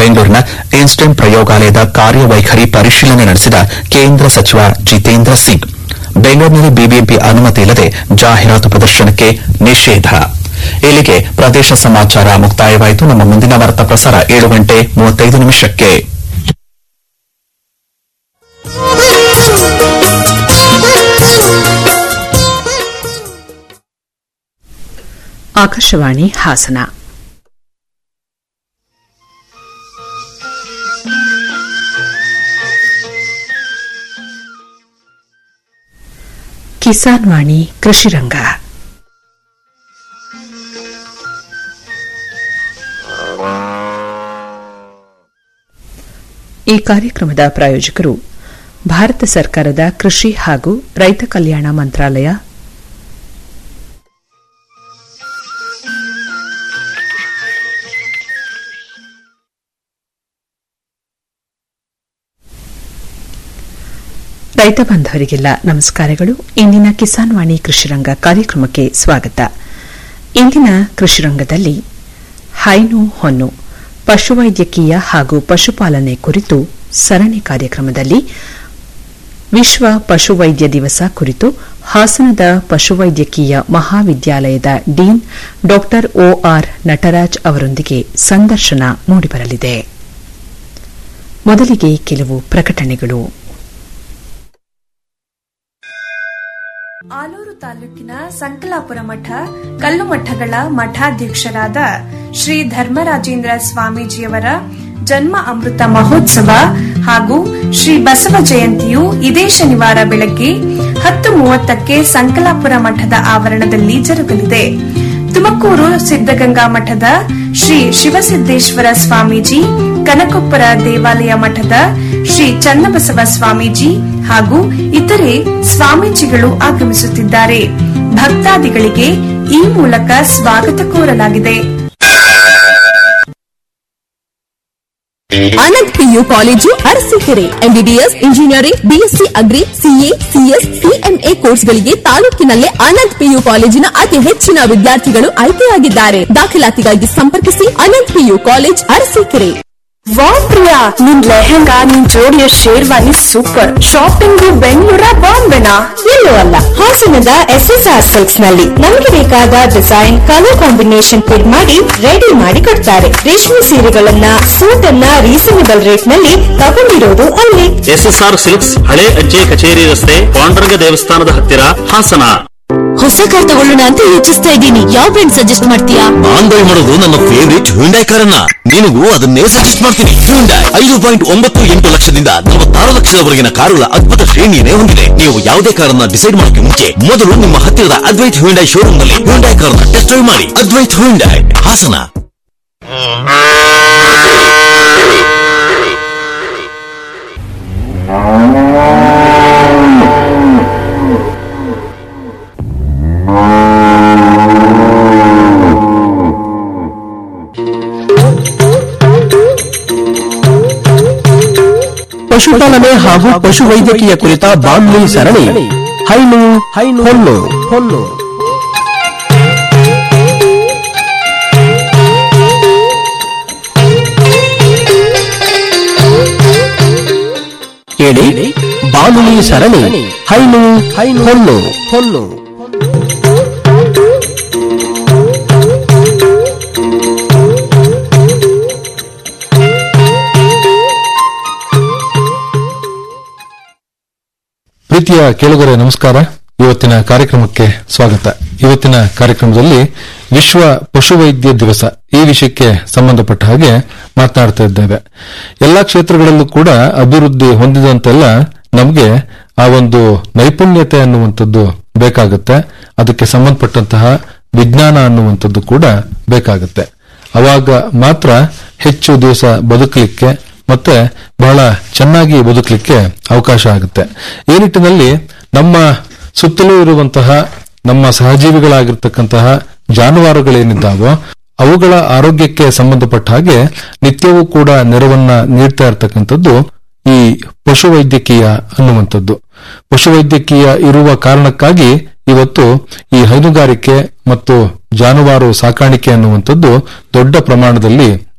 ಬೆಂಗಳೂರಿನ ಇನ್ಸ್ಟೆಂಟ್ ಪ್ರಯೋಗಾಲಯದ ಕಾರ್ಯವೈಖರಿ ಪರಿಶೀಲನೆ ನಡೆಸಿದ ಕೇಂದ್ರ ಸಚಿವ ಜಿತೇಂದ್ರ ಸಿಂಗ್ ಬೆಂಗಳೂರಿನಲ್ಲಿ ಬಿಬಿಎಂಪಿ ಅನುಮತಿ ಇಲ್ಲದೆ ಜಾಹೀರಾತು ಪ್ರದರ್ಶನಕ್ಕೆ ನಿಷೇಧ ಇಲ್ಲಿಗೆ ಪ್ರದೇಶ ಸಮಾಚಾರ ಮುಕ್ತಾಯವಾಯಿತು ನಮ್ಮ ಮುಂದಿನ ವಾರ್ತಾ ಪ್ರಸಾರ ಏಳು ಗಂಟೆ ಮೂವತ್ತೈದು ನಿಮಿಷಕ್ಕೆ ಆಕಾಶವಾಣಿ ಹಾಸನ ಕಿಸಾನ್ ವಾಣಿ ಕೃಷಿರಂಗ ಈ ಕಾರ್ಯಕ್ರಮದ ಪ್ರಾಯೋಜಕರು ಭಾರತ ಸರ್ಕಾರದ ಕೃಷಿ ಹಾಗೂ ರೈತ ಕಲ್ಯಾಣ ಮಂತ್ರಾಲಯ ರೈತ ಬಾಂಧವರಿಗೆಲ್ಲ ನಮಸ್ಕಾರಗಳು ಇಂದಿನ ಕಿಸಾನ್ ವಾಣಿ ಕೃಷಿರಂಗ ಕಾರ್ಯಕ್ರಮಕ್ಕೆ ಸ್ವಾಗತ ಇಂದಿನ ಕೃಷಿರಂಗದಲ್ಲಿ ಹೈನು ಹೊನ್ನು ಪಶುವೈದ್ಯಕೀಯ ಹಾಗೂ ಪಶುಪಾಲನೆ ಕುರಿತು ಸರಣಿ ಕಾರ್ಯಕ್ರಮದಲ್ಲಿ ವಿಶ್ವ ಪಶುವೈದ್ಯ ದಿವಸ ಕುರಿತು ಹಾಸನದ ಪಶುವೈದ್ಯಕೀಯ ಮಹಾವಿದ್ಯಾಲಯದ ಡೀನ್ ಡಾ ಒಆರ್ ನಟರಾಜ್ ಅವರೊಂದಿಗೆ ಸಂದರ್ಶನ ಮೂಡಿಬರಲಿದೆ ಮೊದಲಿಗೆ ಕೆಲವು ಪ್ರಕಟಣೆಗಳು ಆಲೂರು ತಾಲೂಕಿನ ಸಂಕಲಾಪುರ ಮಠ ಕಲ್ಲು ಮಠಗಳ ಮಠಾಧ್ಯಕ್ಷರಾದ ಶ್ರೀ ಧರ್ಮರಾಜೇಂದ್ರ ಸ್ವಾಮೀಜಿಯವರ ಜನ್ಮ ಅಮೃತ ಮಹೋತ್ಸವ ಹಾಗೂ ಶ್ರೀ ಬಸವ ಜಯಂತಿಯು ಇದೇ ಶನಿವಾರ ಬೆಳಗ್ಗೆ ಹತ್ತು ಮೂವತ್ತಕ್ಕೆ ಸಂಕಲಾಪುರ ಮಠದ ಆವರಣದಲ್ಲಿ ಜರುಗಲಿದೆ ತುಮಕೂರು ಸಿದ್ದಗಂಗಾ ಮಠದ ಶ್ರೀ ಶಿವಸಿದ್ದೇಶ್ವರ ಸ್ವಾಮೀಜಿ ಕನಕೊಪ್ಪರ ದೇವಾಲಯ ಮಠದ ಶ್ರೀ ಚನ್ನಬಸವ ಸ್ವಾಮೀಜಿ ಹಾಗೂ ಇತರೆ ಸ್ವಾಮೀಜಿಗಳು ಆಗಮಿಸುತ್ತಿದ್ದಾರೆ ಭಕ್ತಾದಿಗಳಿಗೆ ಈ ಮೂಲಕ ಸ್ವಾಗತ ಕೋರಲಾಗಿದೆ Anand P U college Arsikere MBBS engineering BSc agri CA CS CMA ಕೋರ್ಸ್ಗಳಿಗೆ ತಾಲೂಕಿನಲ್ಲೇ ಆನಂದ್ ಪಿಯು ಕಾಲೇಜಿನ ಅತಿ ಹೆಚ್ಚಿನ ವಿದ್ಯಾರ್ಥಿಗಳು ಆಯ್ಕೆಯಾಗಿದ್ದಾರೆ ದಾಖಲಾತಿಗಾಗಿ ಸಂಪರ್ಕಿಸಿ ಅನಂತ್ ಪಿಯು ಕಾಲೇಜ್ ಅರಸೀಕೆರೆ ವಾ ಪ್ರಿಯಾ ನಿನ್ ಲೆಹಂಗಾ ನಿನ್ ಜೋಡಿಯ ಶೇರ್ವಾನಿ ಸೂಪರ್ ಶಾಪಿಂಗ್ ಬೆಂಗಳೂರ ಬಾಂಬೆನಾ ಎಲ್ಲೂ ಅಲ್ಲ ಹಾಸನದ ಎಸ್ಎಸ್ಆರ್ ಸಿಲ್ಕ್ಸ್ ನಲ್ಲಿ ನಮಗೆ ಬೇಕಾದ ಡಿಸೈನ್ ಕಲರ್ ಕಾಂಬಿನೇಷನ್ ಫಿಟ್ ಮಾಡಿ ರೆಡಿ ಮಾಡಿ ಕೊಡ್ತಾರೆ ರೇಷ್ಮೆ ಸೀರೆಗಳನ್ನ ಸೂಟ್ ಅನ್ನ ರೀಸನಬಲ್ ರೇಟ್ ನಲ್ಲಿ ತಗೊಂಡಿರೋದು ಅಲ್ಲಿ ಎಸ್ಎಸ್ಆರ್ ಸಿಲ್ಕ್ಸ್ ಹಳೆ ಅಜ್ಜೆ ಕಚೇರಿ ರಸ್ತೆ ಪಾಂಡುರಂಗ ದೇವಸ್ಥಾನದ ಹತ್ತಿರ ಹಾಸನ ಹೊಸ ಕಾರ್ ತಗೊಳ್ಳೋಣ ಅಂತ ಯೋಚಿಸ್ತಾ ಇದ್ದೀನಿ ಯಾವ ಬ್ರ್ಯಾಂಡ್ ಸಜೆಸ್ಟ್ ಮಾಡ್ತೀಯಾ ನಾನ್ ಬೈ ಮಾಡೋದು ನನ್ನ ಫೇವರಿಟ್ ಹ್ಯುಂಡೈ ಕಾರನ್ನ ನಿನಗೂ ಅದನ್ನೇ ಸಜೆಸ್ಟ್ ಮಾಡ್ತೀನಿ ಹ್ಯುಂಡೈ ಐದು ಪಾಯಿಂಟ್ ಒಂಬತ್ತು ಎಂಟು ಲಕ್ಷದಿಂದ ನಲವತ್ತಾರು ಲಕ್ಷದವರೆಗಿನ ಕಾರುಗಳ ಅದ್ಭುತ ಶ್ರೇಣಿಯನ್ನೇ ಹೊಂದಿದೆ ನೀವು ಯಾವುದೇ ಕಾರನ್ನ ಡಿಸೈಡ್ ಮಾಡೋಕೆ ಮುಂಚೆ ಮೊದಲು ನಿಮ್ಮ ಹತ್ತಿರದ ಅದ್ವೈತ್ ಹ್ಯುಂಡೈ ಶೋರೂಮ್ ನಲ್ಲಿ ಹ್ಯುಂಡೈ ಕಾರನ್ನ ಟೆಸ್ಟ್ ಡ್ರೈವ್ ಮಾಡಿ ಅದ್ವೈತ್ ಹ್ಯುಂಡೈ ಹಾಸನ ಪಶುಪಾಲನೆ ಹಾಗೂ ಪಶುವೈದ್ಯಕೀಯ ಕುರಿತ ಬಾನ್ಲಿ ಸರಣಿ ಹೈನು ಹೈನು ಹೊನ್ನು ಹೊನ್ನು ಕೇಳಿ ಬಾನುಲಿ ಸರಣಿ ಹೈನು ಹೈನು ಹೊನ್ನು ಹೊನ್ನು ಪ್ರೀತಿಯ ಕೇಳುಗರೆ ನಮಸ್ಕಾರ ಇವತ್ತಿನ ಕಾರ್ಯಕ್ರಮಕ್ಕೆ ಸ್ವಾಗತ ಇವತ್ತಿನ ಕಾರ್ಯಕ್ರಮದಲ್ಲಿ ವಿಶ್ವ ಪಶುವೈದ್ಯ ದಿವಸ ಈ ವಿಷಯಕ್ಕೆ ಸಂಬಂಧಪಟ್ಟ ಹಾಗೆ ಮಾತನಾಡ್ತಾ ಇದ್ದೇವೆ ಎಲ್ಲಾ ಕ್ಷೇತ್ರಗಳಲ್ಲೂ ಕೂಡ ಅಭಿವೃದ್ಧಿ ಹೊಂದಿದಂತೆಲ್ಲ ನಮಗೆ ಆ ಒಂದು ನೈಪುಣ್ಯತೆ ಅನ್ನುವಂಥದ್ದು ಬೇಕಾಗುತ್ತೆ ಅದಕ್ಕೆ ಸಂಬಂಧಪಟ್ಟಂತಹ ವಿಜ್ಞಾನ ಅನ್ನುವಂಥದ್ದು ಕೂಡ ಬೇಕಾಗುತ್ತೆ ಅವಾಗ ಮಾತ್ರ ಹೆಚ್ಚು ದಿವಸ ಬದುಕಲಿಕ್ಕೆ ಮತ್ತೆ ಬಹಳ ಚೆನ್ನಾಗಿ ಬದುಕಲಿಕ್ಕೆ ಅವಕಾಶ ಆಗುತ್ತೆ ಈ ನಿಟ್ಟಿನಲ್ಲಿ ನಮ್ಮ ಸುತ್ತಲೂ ಇರುವಂತಹ ನಮ್ಮ ಸಹಜೀವಿಗಳಾಗಿರ್ತಕ್ಕಂತಹ ಜಾನುವಾರುಗಳೇನಿದ್ದಾವೋ ಅವುಗಳ ಆರೋಗ್ಯಕ್ಕೆ ಸಂಬಂಧಪಟ್ಟ ಹಾಗೆ ನಿತ್ಯವೂ ಕೂಡ ನೆರವನ್ನ ನೀಡ್ತಾ ಇರತಕ್ಕಂಥದ್ದು ಈ ಪಶುವೈದ್ಯಕೀಯ ಅನ್ನುವಂಥದ್ದು ಪಶುವೈದ್ಯಕೀಯ ಇರುವ ಕಾರಣಕ್ಕಾಗಿ ಇವತ್ತು ಈ ಹೈನುಗಾರಿಕೆ ಮತ್ತು ಜಾನುವಾರು ಸಾಕಾಣಿಕೆ ಅನ್ನುವಂಥದ್ದು ದೊಡ್ಡ ಪ್ರಮಾಣದಲ್ಲಿ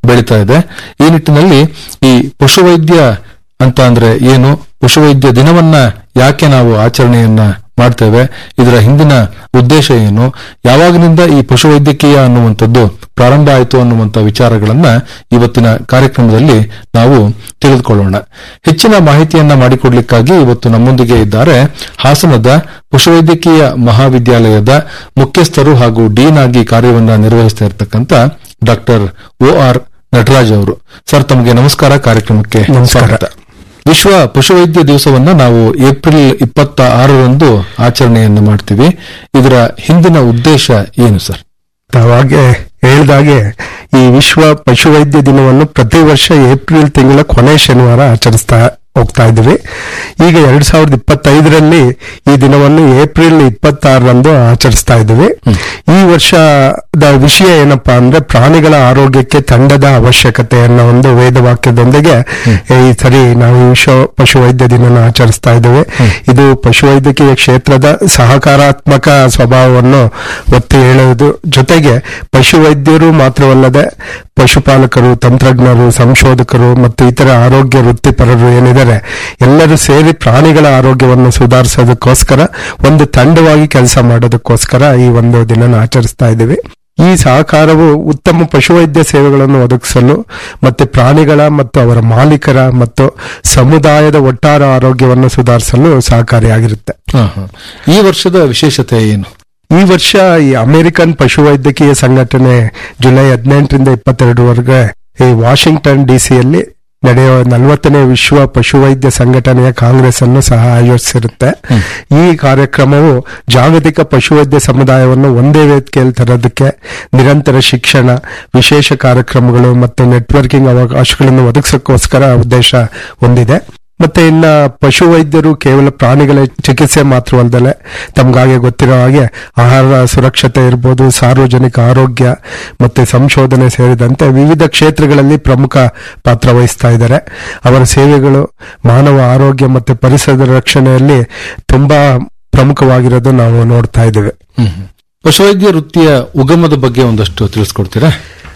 ಬೆಳೀತಾ ಇದೆ ಈ ನಿಟ್ಟಿನಲ್ಲಿ ಈ ಪಶುವೈದ್ಯ ಅಂತ ಅಂದ್ರೆ ಏನು ಪಶುವೈದ್ಯ ದಿನವನ್ನ ಯಾಕೆ ನಾವು ಆಚರಣೆಯನ್ನ ಮಾಡ್ತೇವೆ ಇದರ ಹಿಂದಿನ ಉದ್ದೇಶ ಏನು ಯಾವಾಗಿನಿಂದ ಈ ಪಶುವೈದ್ಯಕೀಯ ಅನ್ನುವಂಥದ್ದು ಪ್ರಾರಂಭ ಆಯಿತು ಅನ್ನುವಂಥ ವಿಚಾರಗಳನ್ನ ಇವತ್ತಿನ ಕಾರ್ಯಕ್ರಮದಲ್ಲಿ ನಾವು ತಿಳಿದುಕೊಳ್ಳೋಣ ಹೆಚ್ಚಿನ ಮಾಹಿತಿಯನ್ನ ಮಾಡಿಕೊಡ್ಲಿಕ್ಕಾಗಿ ಇವತ್ತು ನಮ್ಮೊಂದಿಗೆ ಇದ್ದಾರೆ ಹಾಸನದ ಪಶುವೈದ್ಯಕೀಯ ಮಹಾವಿದ್ಯಾಲಯದ ಮುಖ್ಯಸ್ಥರು ಹಾಗೂ ಡೀನ್ ಆಗಿ ಕಾರ್ಯವನ್ನ ನಿರ್ವಹಿಸ್ತಾ ಇರತಕ್ಕಂತ ಡಾಕ್ಟರ್ ಒ ಆರ್ ನಟರಾಜ್ ಅವರು ಸರ್ ತಮಗೆ ನಮಸ್ಕಾರ ಕಾರ್ಯಕ್ರಮಕ್ಕೆ ಸ್ವಾಗತ ವಿಶ್ವ ಪಶುವೈದ್ಯ ದಿವಸವನ್ನ ನಾವು ಏಪ್ರಿಲ್ ಇಪ್ಪತ್ತ ಆರರಂದು ಆಚರಣೆಯನ್ನು ಮಾಡ್ತೀವಿ ಇದರ ಹಿಂದಿನ ಉದ್ದೇಶ ಏನು ಸರ್ ತಾವಾಗೆ ಹೇಳಿದಾಗೆ ಈ ವಿಶ್ವ ಪಶುವೈದ್ಯ ದಿನವನ್ನು ಪ್ರತಿ ವರ್ಷ ಏಪ್ರಿಲ್ ತಿಂಗಳ ಕೊನೆ ಶನಿವಾರ ಆಚರಿಸ್ತಾ ಹೋಗ್ತಾ ಇದ್ದೀವಿ ಈಗ ಎರಡ್ ಸಾವಿರದ ಇಪ್ಪತ್ತೈದರಲ್ಲಿ ಈ ದಿನವನ್ನು ಏಪ್ರಿಲ್ ಇಪ್ಪತ್ತಾರರಂದು ಆಚರಿಸ್ತಾ ಇದ್ದೀವಿ ಈ ವರ್ಷದ ವಿಷಯ ಏನಪ್ಪಾ ಅಂದ್ರೆ ಪ್ರಾಣಿಗಳ ಆರೋಗ್ಯಕ್ಕೆ ತಂಡದ ಅವಶ್ಯಕತೆ ಅನ್ನೋ ಒಂದು ವೇದವಾಕ್ಯದೊಂದಿಗೆ ಈ ಸರಿ ನಾವು ಈ ವಿಶ್ವ ಪಶುವೈದ್ಯ ದಿನನ ಆಚರಿಸ್ತಾ ಇದ್ದೇವೆ ಇದು ಪಶುವೈದ್ಯಕೀಯ ಕ್ಷೇತ್ರದ ಸಹಕಾರಾತ್ಮಕ ಸ್ವಭಾವವನ್ನು ಒತ್ತಿ ಹೇಳುವುದು ಜೊತೆಗೆ ಪಶುವೈದ್ಯರು ಮಾತ್ರವಲ್ಲದೆ ಪಶುಪಾಲಕರು ತಂತ್ರಜ್ಞರು ಸಂಶೋಧಕರು ಮತ್ತು ಇತರ ಆರೋಗ್ಯ ವೃತ್ತಿಪರರು ಏನಿದ್ದಾರೆ ಎಲ್ಲರೂ ಸೇರಿ ಪ್ರಾಣಿಗಳ ಆರೋಗ್ಯವನ್ನು ಸುಧಾರಿಸೋದಕ್ಕೋಸ್ಕರ ಒಂದು ತಂಡವಾಗಿ ಕೆಲಸ ಮಾಡೋದಕ್ಕೋಸ್ಕರ ಈ ಒಂದು ದಿನನ ಆಚರಿಸ್ತಾ ಇದ್ದೀವಿ ಈ ಸಹಕಾರವು ಉತ್ತಮ ಪಶುವೈದ್ಯ ಸೇವೆಗಳನ್ನು ಒದಗಿಸಲು ಮತ್ತೆ ಪ್ರಾಣಿಗಳ ಮತ್ತು ಅವರ ಮಾಲೀಕರ ಮತ್ತು ಸಮುದಾಯದ ಒಟ್ಟಾರೆ ಆರೋಗ್ಯವನ್ನು ಸುಧಾರಿಸಲು ಸಹಕಾರಿಯಾಗಿರುತ್ತೆ ಹಾ, ಹಾ. ಈ ವರ್ಷದ ವಿಶೇಷತೆ ಏನು ಈ ವರ್ಷ ಈ ಅಮೆರಿಕನ್ ಪಶುವೈದ್ಯಕೀಯ ಸಂಘಟನೆ ಜುಲೈ ಹದಿನೆಂಟರಿಂದ ಇಪ್ಪತ್ತೆರಡರವರೆಗೆ ಈ ವಾಷಿಂಗ್ಟನ್ ಡಿಸಿಯಲ್ಲಿ ನಡೆಯುವ ನಲವತ್ತನೇ ವಿಶ್ವ ಪಶುವೈದ್ಯ ಸಂಘಟನೆಯ ಕಾಂಗ್ರೆಸ್ ಅನ್ನು ಸಹ ಆಯೋಜಿಸಿರುತ್ತೆ ಈ ಕಾರ್ಯಕ್ರಮವು ಜಾಗತಿಕ ಪಶುವೈದ್ಯ ಸಮುದಾಯವನ್ನು ಒಂದೇ ವೇದಿಕೆಯಲ್ಲಿ ತರೋದಕ್ಕೆ ನಿರಂತರ ಶಿಕ್ಷಣ ವಿಶೇಷ ಕಾರ್ಯಕ್ರಮಗಳು ಮತ್ತು ನೆಟ್ವರ್ಕಿಂಗ್ ಅವಕಾಶಗಳನ್ನು ಒದಗಿಸೋಕ್ಕೋಸ್ಕರ ಉದ್ದೇಶ ಹೊಂದಿದೆ ಮತ್ತೆ ಇನ್ನ ಪಶುವೈದ್ಯರು ಕೇವಲ ಪ್ರಾಣಿಗಳ ಚಿಕಿತ್ಸೆ ಮಾತ್ರವಲ್ಲದೆ ತಮ್ಗಾಗೆ ಗೊತ್ತಿರೋ ಹಾಗೆ ಆಹಾರ ಸುರಕ್ಷತೆ ಇರ್ಬೋದು ಸಾರ್ವಜನಿಕ ಆರೋಗ್ಯ ಮತ್ತೆ ಸಂಶೋಧನೆ ಸೇರಿದಂತೆ ವಿವಿಧ ಕ್ಷೇತ್ರಗಳಲ್ಲಿ ಪ್ರಮುಖ ಪಾತ್ರ ವಹಿಸ್ತಾ ಇದ್ದಾರೆ ಅವರ ಸೇವೆಗಳು ಮಾನವ ಆರೋಗ್ಯ ಮತ್ತೆ ಪರಿಸರದ ರಕ್ಷಣೆಯಲ್ಲಿ ತುಂಬಾ ಪ್ರಮುಖವಾಗಿರೋದು ನಾವು ನೋಡ್ತಾ ಇದ್ದೇವೆ ಪಶುವೈದ್ಯ ವೃತ್ತಿಯ ಉಗಮದ ಬಗ್ಗೆ ಒಂದಷ್ಟು ತಿಳಿಸ್ಕೊಡ್ತೀರಾ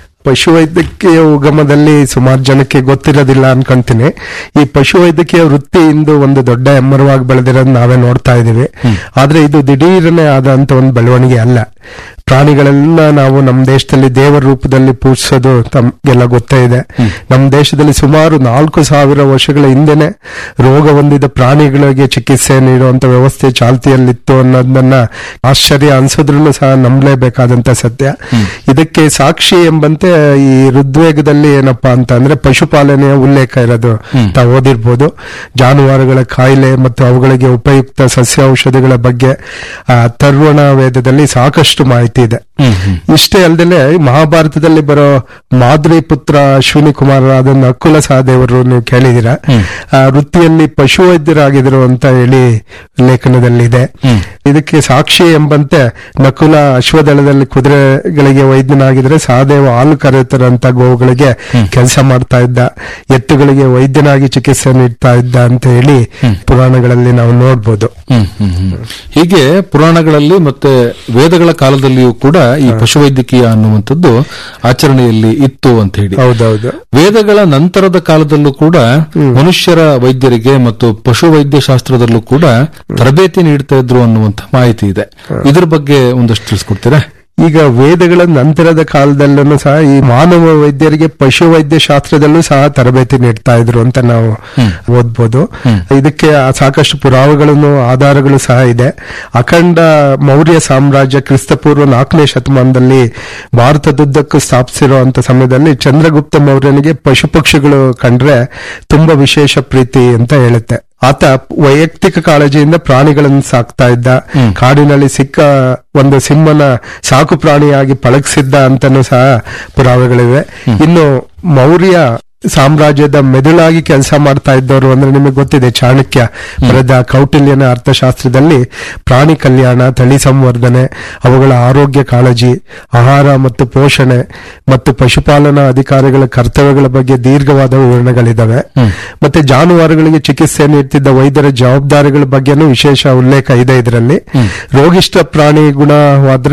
ಪಶುವೈದ್ಯಕೀಯ ಉಗಮದಲ್ಲಿ ಸುಮಾರು ಜನಕ್ಕೆ ಗೊತ್ತಿರೋದಿಲ್ಲ ಅನ್ಕೊಂತೀನಿ ಈ ಪಶುವೈದ್ಯಕೀಯ ವೃತ್ತಿ ಇಂದು ಒಂದು ದೊಡ್ಡ ಎಮ್ಮರವಾಗಿ ಬೆಳೆದಿರೋದು ನಾವೇ ನೋಡ್ತಾ ಇದೀವಿ ಆದ್ರೆ ಇದು ದಿಢೀರನೆ ಆದಂತ ಒಂದು ಬೆಳವಣಿಗೆ ಅಲ್ಲ ಪ್ರಾಣಿಗಳೆಲ್ಲ ನಾವು ನಮ್ಮ ದೇಶದಲ್ಲಿ ದೇವರ ರೂಪದಲ್ಲಿ ಪೂಜಿಸೋದು ತಮ್ಗೆಲ್ಲ ಗೊತ್ತೇ ಇದೆ ನಮ್ಮ ದೇಶದಲ್ಲಿ ಸುಮಾರು ನಾಲ್ಕು ಸಾವಿರ ವರ್ಷಗಳ ಹಿಂದೆನೆ ರೋಗ ಹೊಂದಿದ ಪ್ರಾಣಿಗಳಿಗೆ ಚಿಕಿತ್ಸೆ ನೀಡುವಂತ ವ್ಯವಸ್ಥೆ ಚಾಲ್ತಿಯಲ್ಲಿತ್ತು ಅನ್ನೋದನ್ನ ಆಶ್ಚರ್ಯ ಅನ್ಸಿದ್ರು ಸಹ ನಂಬಲೇಬೇಕಾದಂತ ಸತ್ಯ ಇದಕ್ಕೆ ಸಾಕ್ಷಿ ಎಂಬಂತೆ ಈ ಋಗ್ವೇಗದಲ್ಲಿ ಏನಪ್ಪಾ ಅಂತ ಅಂದ್ರೆ ಪಶುಪಾಲನೆಯ ಉಲ್ಲೇಖ ಇರೋದು ತಾವು ಓದಿರ್ಬೋದು ಜಾನುವಾರುಗಳ ಕಾಯಿಲೆ ಮತ್ತು ಅವುಗಳಿಗೆ ಉಪಯುಕ್ತ ಸಸ್ಯ ಔಷಧಿಗಳ ಬಗ್ಗೆ ಆ, ಅಥರ್ವಣ ವೇದದಲ್ಲಿ ಸಾಕಷ್ಟು ಮಾಹಿತಿ ಇದೆ ಇಷ್ಟೇ ಅಲ್ಲದೆ ಮಹಾಭಾರತದಲ್ಲಿ ಬರೋ ಮಾದ್ರಿ ಪುತ್ರ ಅಶ್ವಿನಿ ಕುಮಾರರಾದ ನಕುಲ ಸಹದೇವರು ನೀವು ಕೇಳಿದಿರ ವೃತ್ತಿಯಲ್ಲಿ ಪಶುವೈದ್ಯರಾಗಿದ್ರು ಅಂತ ಹೇಳಿ ಲೇಖನದಲ್ಲಿದೆ ಇದಕ್ಕೆ ಸಾಕ್ಷಿ ಎಂಬಂತೆ ನಕುಲ ಅಶ್ವದಳದಲ್ಲಿ ಕುದುರೆಗಳಿಗೆ ವೈದ್ಯನಾಗಿದ್ರೆ ಸಹದೇವ ಹಾಲು ಕರೆತರಂತ ಗೋವುಗಳಿಗೆ ಕೆಲಸ ಮಾಡ್ತಾ ಇದ್ದ ಎತ್ತುಗಳಿಗೆ ವೈದ್ಯನಾಗಿ ಚಿಕಿತ್ಸೆ ನೀಡ್ತಾ ಇದ್ದ ಅಂತ ಹೇಳಿ ಪುರಾಣಗಳಲ್ಲಿ ನಾವು ನೋಡ್ಬೋದು ಹ್ಮ್, ಹ್ಮ್, ಹ್ಮ್. ಹೀಗೆ ಪುರಾಣಗಳಲ್ಲಿ ಮತ್ತೆ ವೇದಗಳ ಕಾಲದಲ್ಲಿಯೂ ಕೂಡ ಈ ಪಶುವೈದ್ಯಕೀಯ ಅನ್ನುವಂಥದ್ದು ಆಚರಣೆಯಲ್ಲಿ ಇತ್ತು ಅಂತ ಹೇಳಿ ಹೌದೌದು ವೇದಗಳ ನಂತರದ ಕಾಲದಲ್ಲೂ ಕೂಡ ಮನುಷ್ಯರ ವೈದ್ಯರಿಗೆ ಮತ್ತು ಪಶುವೈದ್ಯ ಶಾಸ್ತ್ರದಲ್ಲೂ ಕೂಡ ತರಬೇತಿ ನೀಡ್ತಾ ಇದ್ರು ಅನ್ನುವಂಥ ಮಾಹಿತಿ ಇದೆ ಇದ್ರ ಬಗ್ಗೆ ಒಂದಷ್ಟು ತಿಳಿಸ್ಕೊಡ್ತೀರಾ ಈಗ ವೇದಗಳ ನಂತರದ ಕಾಲದಲ್ಲೂ ಸಹ ಈ ಮಾನವ ವೈದ್ಯರಿಗೆ ಪಶು ವೈದ್ಯ ಶಾಸ್ತ್ರದಲ್ಲೂ ಸಹ ತರಬೇತಿ ನೀಡ್ತಾ ಇದ್ರು ಅಂತ ನಾವು ಓದ್ಬೋದು ಇದಕ್ಕೆ ಸಾಕಷ್ಟು ಪುರಾವೆಗಳನ್ನು ಆಧಾರಗಳು ಸಹ ಇದೆ ಅಖಂಡ ಮೌರ್ಯ ಸಾಮ್ರಾಜ್ಯ ಕ್ರಿಸ್ತಪೂರ್ವ ನಾಲ್ಕನೇ ಶತಮಾನದಲ್ಲಿ ಭಾರತದುದ್ದಕ್ಕೂ ಸ್ಥಾಪಿಸಿರುವಂತ ಸಮಯದಲ್ಲಿ ಚಂದ್ರಗುಪ್ತ ಮೌರ್ಯನಿಗೆ ಪಶು ಪಕ್ಷಿಗಳು ಕಂಡ್ರೆ ತುಂಬಾ ವಿಶೇಷ ಪ್ರೀತಿ ಅಂತ ಹೇಳುತ್ತೆ ಆತ ವೈಯಕ್ತಿಕ ಕಾಳಜಿಯಿಂದ ಪ್ರಾಣಿಗಳನ್ನು ಸಾಕ್ತಾ ಇದ್ದ ಕಾಡಿನಲ್ಲಿ ಸಿಕ್ಕ ಒಂದು ಸಿಂಹನ ಸಾಕು ಪ್ರಾಣಿಯಾಗಿ ಪಳಗಿಸಿದ್ದ ಅಂತನೂ ಸಹ ಪುರಾವೆಗಳಿವೆ ಇನ್ನು ಮೌರ್ಯ ಸಾಮ್ರಾಜ್ಯದ ಮೆದುಳಾಗಿ ಕೆಲಸ ಮಾಡ್ತಾ ಇದ್ದವರು ಅಂದ್ರೆ ನಿಮಗೆ ಗೊತ್ತಿದೆ ಚಾಣಕ್ಯ ಬರೆದ ಕೌಟಿಲ್ಯನ ಅರ್ಥಶಾಸ್ತ್ರದಲ್ಲಿ ಪ್ರಾಣಿ ಕಲ್ಯಾಣ ತಳಿ ಸಂವರ್ಧನೆ ಅವುಗಳ ಆರೋಗ್ಯ ಕಾಳಜಿ ಆಹಾರ ಮತ್ತು ಪೋಷಣೆ ಮತ್ತು ಪಶುಪಾಲನಾ ಅಧಿಕಾರಿಗಳ ಕರ್ತವ್ಯಗಳ ಬಗ್ಗೆ ದೀರ್ಘವಾದ ವಿವರಣೆಗಳಿದಾವೆ ಮತ್ತೆ ಜಾನುವಾರುಗಳಿಗೆ ಚಿಕಿತ್ಸೆ ನೀಡ್ತಿದ್ದ ವೈದ್ಯರ ಜವಾಬ್ದಾರಿಗಳ ಬಗ್ಗೆನೂ ವಿಶೇಷ ಉಲ್ಲೇಖ ಇದೆ ಇದರಲ್ಲಿ ರೋಗಿಷ್ಠ ಪ್ರಾಣಿ ಗುಣವಾದ್ರೆ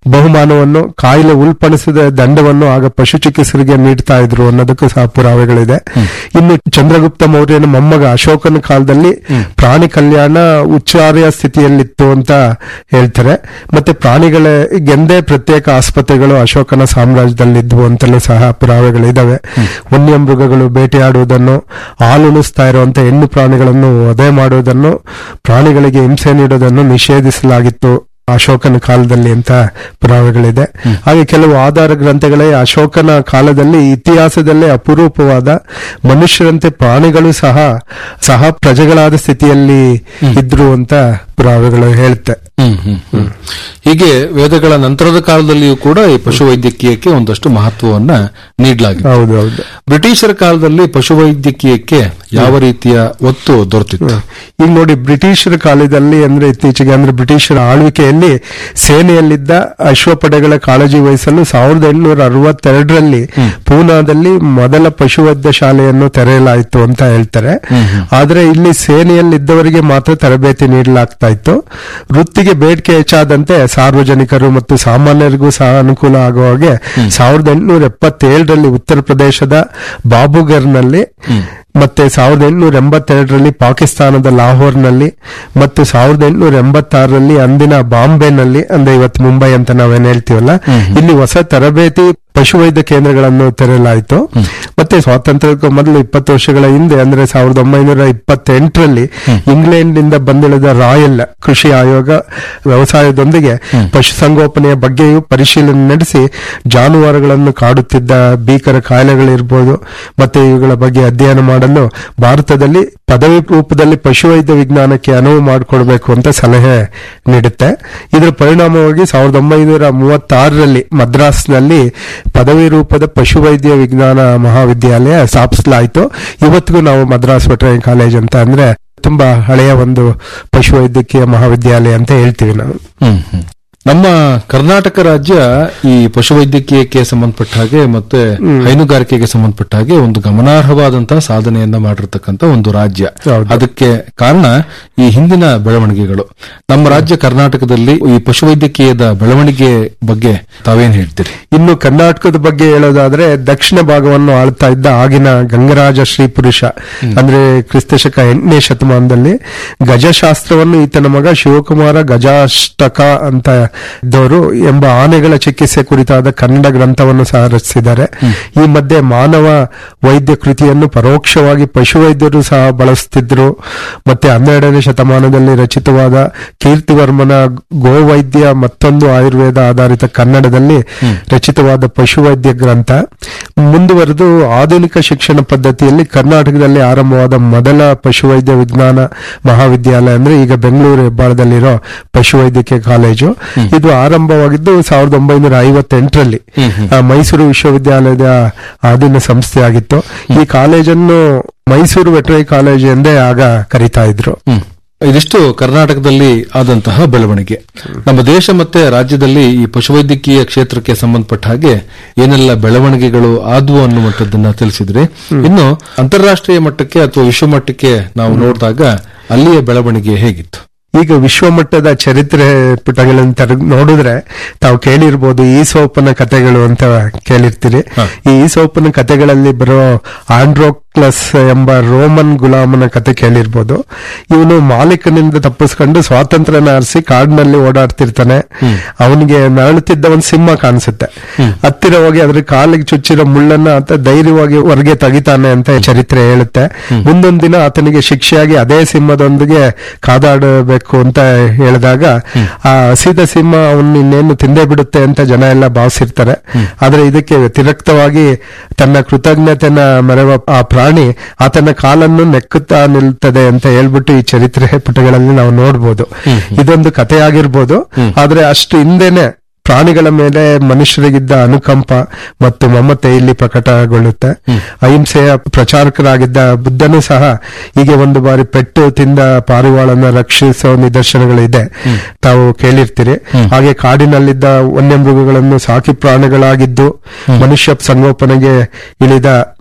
ಬಹುಮಾನವನ್ನು ಕಾಯಿಲೆ ಉಲ್ಪಣಿಸಿದ ದಂಡವನ್ನು ಆಗ ಪಶು ಚಿಕಿತ್ಸರಿಗೆ ನೀಡ್ತಾ ಇದ್ರು ಅನ್ನೋದಕ್ಕೂ ಸಹ ಪುರಾವೆಗಳಿದೆ ಇನ್ನು ಚಂದ್ರಗುಪ್ತ ಮೌರ್ಯನ ಮೊಮ್ಮಗ ಅಶೋಕನ ಕಾಲದಲ್ಲಿ ಪ್ರಾಣಿ ಕಲ್ಯಾಣ ಉಚ್ಚಾರ್ಯ ಸ್ಥಿತಿಯಲ್ಲಿತ್ತು ಅಂತ ಹೇಳ್ತಾರೆ ಮತ್ತೆ ಪ್ರಾಣಿಗಳಿಗೆಂದೇ ಪ್ರತ್ಯೇಕ ಆಸ್ಪತ್ರೆಗಳು ಅಶೋಕನ ಸಾಮ್ರಾಜ್ಯದಲ್ಲಿದ್ವು ಅಂತಲೂ ಸಹ ಪುರಾವೆಗಳಿದಾವೆ ವನ್ಯ ಮೃಗಗಳು ಬೇಟೆಯಾಡುವುದನ್ನು ಹಾಲುಣಿಸ್ತಾ ಇರುವಂತ ಹೆಣ್ಣು ಪ್ರಾಣಿಗಳನ್ನು ವಧೆ ಮಾಡುವುದನ್ನು ಪ್ರಾಣಿಗಳಿಗೆ ಹಿಂಸೆ ನೀಡುವುದನ್ನು ನಿಷೇಧಿಸಲಾಗಿತ್ತು ಅಶೋಕನ ಕಾಲದಲ್ಲಿ ಅಂತ ಪುರಾವೆಗಳಿದೆ ಹಾಗೆ ಕೆಲವು ಆಧಾರ ಗ್ರಂಥಗಳೇ ಅಶೋಕನ ಕಾಲದಲ್ಲಿ ಇತಿಹಾಸದಲ್ಲೇ ಅಪರೂಪವಾದ ಮನುಷ್ಯರಂತೆ ಪ್ರಾಣಿಗಳು ಸಹ ಸಹ ಪ್ರಜೆಗಳಾದ ಸ್ಥಿತಿಯಲ್ಲಿ ಇದ್ರು ಅಂತ ಪುರಾವೆಗಳು ಹೇಳುತ್ತೆ ಹ್ಮ್ ಹ್ಮ್ ಹ್ಮ್. ಹೀಗೆ ವೇದಗಳ ನಂತರದ ಕಾಲದಲ್ಲಿಯೂ ಕೂಡ ಈ ಪಶುವೈದ್ಯಕೀಯಕ್ಕೆ ಒಂದಷ್ಟು ಮಹತ್ವವನ್ನ ನೀಡಲಾಗಿದೆ ಹೌದು ಹೌದು ಬ್ರಿಟಿಷರ ಕಾಲದಲ್ಲಿ ಪಶುವೈದ್ಯಕೀಯಕ್ಕೆ ಯಾವ ರೀತಿಯ ಒತ್ತು ದೊರೆತಿತ್ತು ಈಗ ನೋಡಿ ಬ್ರಿಟಿಷರ ಕಾಲದಲ್ಲಿ ಅಂದ್ರೆ ಇತ್ತೀಚೆಗೆ ಅಂದ್ರೆ ಬ್ರಿಟಿಷರ ಆಳ್ವಿಕೆಯಲ್ಲಿ ಸೇನೆಯಲ್ಲಿದ್ದ ಅಶ್ವಪಡೆಗಳ ಕಾಳಜಿ ವಹಿಸಲು ಸಾವಿರದ ಎಂಟುನೂರ ಅರವತ್ತೆರಡರಲ್ಲಿ ಪೂನಾದಲ್ಲಿ ಮೊದಲ ಪಶುವೈದ್ಯ ಶಾಲೆಯನ್ನು ತೆರೆಯಲಾಯಿತು ಅಂತ ಹೇಳ್ತಾರೆ ಆದ್ರೆ ಇಲ್ಲಿ ಸೇನೆಯಲ್ಲಿದ್ದವರಿಗೆ ಮಾತ್ರ ತರಬೇತಿ ನೀಡಲಾಗ್ತಾ ಇತ್ತು ವೃತ್ತಿಗೆ ಬೇಡಿಕೆ ಹೆಚ್ಚಾದಂತೆ ಸಾರ್ವಜನಿಕರು ಮತ್ತು ಸಾಮಾನ್ಯರಿಗೂ ಸಹ ಅನುಕೂಲ ಆಗುವ ಹಾಗೆ ಸಾವಿರದ ಎಂಟುನೂರ ಎಪ್ಪತ್ತೇಳರಲ್ಲಿ ಉತ್ತರ ಪ್ರದೇಶದ ಬಾಬುಗರ್ನಲ್ಲಿ ಮತ್ತೆ ಸಾವಿರದ ಎಂಟುನೂರ ಎಂಬತ್ತೆರಡರಲ್ಲಿ ಪಾಕಿಸ್ತಾನದ ಲಾಹೋರ್ನಲ್ಲಿ ಮತ್ತು ಸಾವಿರದ ಎಂಟುನೂರ ಎಂಬತ್ತಾರರಲ್ಲಿ ಅಂದಿನ ಬಾಂಬೆನಲ್ಲಿ ಅಂದ್ರೆ ಇವತ್ತು ಮುಂಬೈ ಅಂತ ನಾವೇನ್ ಹೇಳ್ತೀವಲ್ಲ ಇಲ್ಲಿ ಹೊಸ ತರಬೇತಿ ಪಶುವೈದ್ಯ ಕೇಂದ್ರಗಳನ್ನು ತೆರೆಯಲಾಯಿತು ಮತ್ತೆ ಸ್ವಾತಂತ್ರ್ಯಕ್ಕೂ ಮೊದಲು ಇಪ್ಪತ್ತು ವರ್ಷಗಳ ಹಿಂದೆ ಅಂದ್ರೆ ಸಾವಿರದ ಒಂಬೈನೂರ ಇಪ್ಪತ್ತೆಂಟರಲ್ಲಿ ಇಂಗ್ಲೆಂಡ್ ನಿಂದ ಬಂದಿಳಿದ ರಾಯಲ್ ಕೃಷಿ ಆಯೋಗ ವ್ಯವಸಾಯದೊಂದಿಗೆ ಪಶುಸಂಗೋಪನೆಯ ಬಗ್ಗೆಯೂ ಪರಿಶೀಲನೆ ನಡೆಸಿ ಜಾನುವಾರುಗಳನ್ನು ಕಾಡುತ್ತಿದ್ದ ಭೀಕರ ಕಾಯಿಲೆಗಳಿರ್ಬೋದು ಮತ್ತೆ ಇವುಗಳ ಬಗ್ಗೆ ಅಧ್ಯಯನ ಮಾಡಲು ಭಾರತದಲ್ಲಿ ಪದವಿ ರೂಪದಲ್ಲಿ ಪಶುವೈದ್ಯ ವಿಜ್ಞಾನಕ್ಕೆ ಅನುವು ಮಾಡಿಕೊಡ್ಬೇಕು ಅಂತ ಸಲಹೆ ನೀಡುತ್ತೆ ಇದರ ಪರಿಣಾಮವಾಗಿ ಸಾವಿರದ ಒಂಬೈನೂರ ಮೂವತ್ತಾರರಲ್ಲಿ ಮದ್ರಾಸ್ನಲ್ಲಿ ಪದವಿ ರೂಪದ ಪಶುವೈದ್ಯ ವಿಜ್ಞಾನ ಮಹಾವಿದ್ಯಾಲಯ ಸ್ಥಾಪಿಸಲಾಯಿತು ಇವತ್ತಿಗೂ ನಾವು ಮದ್ರಾಸ್ ವೆಟರನರಿ ಕಾಲೇಜ್ ಅಂತ ಅಂದ್ರೆ ತುಂಬಾ ಹಳೆಯ ಒಂದು ಪಶುವೈದ್ಯಕೀಯ ಮಹಾವಿದ್ಯಾಲಯ ಅಂತ ಹೇಳ್ತೀವಿ ನಾವು ಹ್ಮ್ ಹ್ಮ್. ನಮ್ಮ ಕರ್ನಾಟಕ ರಾಜ್ಯ ಈ ಪಶುವೈದ್ಯಕೀಯಕ್ಕೆ ಸಂಬಂಧಪಟ್ಟ ಹಾಗೆ ಮತ್ತೆ ಹೈನುಗಾರಿಕೆಗೆ ಸಂಬಂಧಪಟ್ಟ ಹಾಗೆ ಒಂದು ಗಮನಾರ್ಹವಾದಂತಹ ಸಾಧನೆಯನ್ನ ಮಾಡಿರ್ತಕ್ಕಂತ ಒಂದು ರಾಜ್ಯ ಅದಕ್ಕೆ ಕಾರಣ ಈ ಹಿಂದಿನ ಬೆಳವಣಿಗೆಗಳು ನಮ್ಮ ರಾಜ್ಯ ಕರ್ನಾಟಕದಲ್ಲಿ ಈ ಪಶುವೈದ್ಯಕೀಯದ ಬೆಳವಣಿಗೆ ಬಗ್ಗೆ ತಾವೇನ್ ಹೇಳ್ತೀರಿ ಇನ್ನು ಕರ್ನಾಟಕದ ಬಗ್ಗೆ ಹೇಳೋದಾದ್ರೆ ದಕ್ಷಿಣ ಭಾಗವನ್ನು ಆಳ್ತಾ ಇದ್ದ ಆಗಿನ ಗಂಗರಾಜ ಶ್ರೀ ಪುರುಷ ಅಂದ್ರೆ ಕ್ರಿಸ್ತಶಕ ಎಂಟನೇ ಶತಮಾನದಲ್ಲಿ ಗಜಶಾಸ್ತ್ರವನ್ನು ಈತನ ಮಗ ಶಿವಕುಮಾರ ಗಜಾಷ್ಟಕ ಅಂತ ಇದ್ದವರು ಎಂಬ ಆನೆಗಳ ಚಿಕಿತ್ಸೆ ಕುರಿತಾದ ಕನ್ನಡ ಗ್ರಂಥವನ್ನು ಸಹ ರಚಿಸಿದ್ದಾರೆ ಈ ಮಧ್ಯೆ ಮಾನವ ವೈದ್ಯ ಕೃತಿಯನ್ನು ಪರೋಕ್ಷವಾಗಿ ಪಶುವೈದ್ಯರು ಸಹ ಬಳಸುತ್ತಿದ್ರು ಮತ್ತೆ ಹನ್ನೆರಡನೇ ಶತಮಾನದಲ್ಲಿ ರಚಿತವಾದ ಕೀರ್ತಿವರ್ಮನ ಗೋವೈದ್ಯ ಮತ್ತೊಂದು ಆಯುರ್ವೇದ ಆಧಾರಿತ ಕನ್ನಡದಲ್ಲಿ ರಚಿತವಾದ ಪಶುವೈದ್ಯ ಗ್ರಂಥ ಮುಂದುವರೆದು ಆಧುನಿಕ ಶಿಕ್ಷಣ ಪದ್ಧತಿಯಲ್ಲಿ ಕರ್ನಾಟಕದಲ್ಲಿ ಆರಂಭವಾದ ಮೊದಲ ಪಶುವೈದ್ಯ ವಿಜ್ಞಾನ ಮಹಾವಿದ್ಯಾಲಯ ಅಂದ್ರೆ ಈಗ ಬೆಂಗಳೂರು ಹೆಬ್ಬಾಳದಲ್ಲಿರೋ ಪಶುವೈದ್ಯಕೀಯ ಕಾಲೇಜು ಇದು ಆರಂಭವಾಗಿದ್ದು ಸಾವಿರದ ಒಂಬೈನೂರ ಐವತ್ತೆಂಟರಲ್ಲಿ ಆ, ಮೈಸೂರು ವಿಶ್ವವಿದ್ಯಾಲಯದ ಅಧೀನ ಸಂಸ್ಥೆಯಾಗಿತ್ತು ಈ ಕಾಲೇಜನ್ನು ಮೈಸೂರು ವೆಟರನರಿ ಕಾಲೇಜು ಎಂದೇ ಆಗ ಕರೀತಾ ಇದ್ರು ಇದಿಷ್ಟು ಕರ್ನಾಟಕದಲ್ಲಿ ಆದಂತಹ ಬೆಳವಣಿಗೆ ನಮ್ಮ ದೇಶ ಮತ್ತೆ ರಾಜ್ಯದಲ್ಲಿ ಈ ಪಶುವೈದ್ಯಕೀಯ ಕ್ಷೇತ್ರಕ್ಕೆ ಸಂಬಂಧಪಟ್ಟ ಹಾಗೆ ಏನೆಲ್ಲ ಬೆಳವಣಿಗೆಗಳು ಆದವು ಅನ್ನುವಂಥದ್ದನ್ನ ತಿಳಿಸಿದ್ರಿ ಇನ್ನು ಅಂತಾರಾಷ್ಟ್ರೀಯ ಮಟ್ಟಕ್ಕೆ ಅಥವಾ ವಿಶ್ವ ಮಟ್ಟಕ್ಕೆ ನಾವು ನೋಡಿದಾಗ ಅಲ್ಲಿಯ ಬೆಳವಣಿಗೆ ಹೇಗಿತ್ತು ಈಗ ವಿಶ್ವಮಟ್ಟದ ಚರಿತ್ರೆ ಪುಟಗಳನ್ನು ತೆರೆದು ನೋಡಿದ್ರೆ ತಾವು ಕೇಳಿರ್ಬೋದು ಈ ಸೋಪನ ಕಥೆಗಳು ಅಂತ ಕೇಳಿರ್ತೀರಿ ಈ ಈಸೋಪನ ಕಥೆಗಳಲ್ಲಿ ಬರೋ ಆಂಡ್ರೋಕ್ಲಸ್ ಎಂಬ ರೋಮನ್ ಗುಲಾಮನ ಕತೆ ಕೇಳಿರ್ಬೋದು ಇವನು ಮಾಲೀಕನಿಂದ ತಪ್ಪಿಸ್ಕೊಂಡು ಸ್ವಾತಂತ್ರ್ಯನ ಅರಸಿ ಕಾಡಿನಲ್ಲಿ ಓಡಾಡ್ತಿರ್ತಾನೆ ಅವನಿಗೆ ನರಳುತ್ತಿದ್ದ ಒಂದು ಸಿಂಹ ಕಾಣಿಸುತ್ತೆ ಹತ್ತಿರ ಹೋಗಿ ಅದ್ರ ಕಾಲಿಗೆ ಚುಚ್ಚಿರೋ ಮುಳ್ಳನ್ನ ಆತ ಧೈರ್ಯವಾಗಿ ಹೊರಗೆ ತೆಗಿತಾನೆ ಅಂತ ಚರಿತ್ರೆ ಹೇಳುತ್ತೆ ಮುಂದೊಂದು ದಿನ ಆತನಿಗೆ ಶಿಕ್ಷೆಯಾಗಿ ಅದೇ ಸಿಂಹದೊಂದಿಗೆ ಕಾದಾಡಬೇಕು ಅಂತ ಹೇಳಿದಾಗ ಆ ಹಸಿದ ಸಿಂಹ ಅವನ್ನ ಇನ್ನೇನು ತಿಂದೇ ಬಿಡುತ್ತೆ ಅಂತ ಜನ ಎಲ್ಲ ಭಾವಿಸಿರ್ತಾರೆ ಆದ್ರೆ ಇದಕ್ಕೆ ವ್ಯತಿರಿಕ್ತವಾಗಿ ತನ್ನ ಕೃತಜ್ಞತೆನ ಮೆರವ ಆ ಪ್ರಾಣಿ ಆತನ ಕಾಲನ್ನು ನೆಕ್ಕುತ್ತಾ ನಿಲ್ತದೆ ಅಂತ ಹೇಳ್ಬಿಟ್ಟು ಈ ಚರಿತ್ರೆ ಪುಟಗಳಲ್ಲಿ ನಾವು ನೋಡ್ಬೋದು ಇದೊಂದು ಕಥೆಯಾಗಿರ್ಬೋದು ಆದ್ರೆ ಅಷ್ಟು ಹಿಂದೆನೆ ಪ್ರಾಣಿಗಳ ಮೇಲೆ ಮನುಷ್ಯರಿಗಿದ್ದ ಅನುಕಂಪ ಮತ್ತು ಮಮತೆ ಇಲ್ಲಿ ಪ್ರಕಟಗೊಳ್ಳುತ್ತೆ ಅಹಿಂಸೆಯ ಪ್ರಚಾರಕರಾಗಿದ್ದ ಬುದ್ಧನು ಸಹ ಹೀಗೆ ಒಂದು ಬಾರಿ ಪೆಟ್ಟು ತಿಂದ ಪಾರಿವಾಳನ ರಕ್ಷಿಸೋ ನಿದರ್ಶನಗಳಿದೆ ತಾವು ಕೇಳಿರ್ತೀರಿ ಹಾಗೆ ಕಾಡಿನಲ್ಲಿದ್ದ ವನ್ಯಮೃಗಗಳನ್ನು ಸಾಕಿ ಪ್ರಾಣಿಗಳಾಗಿದ್ದು ಮನುಷ್ಯ ಸಂಗೋಪನೆಗೆ ಇಳಿದ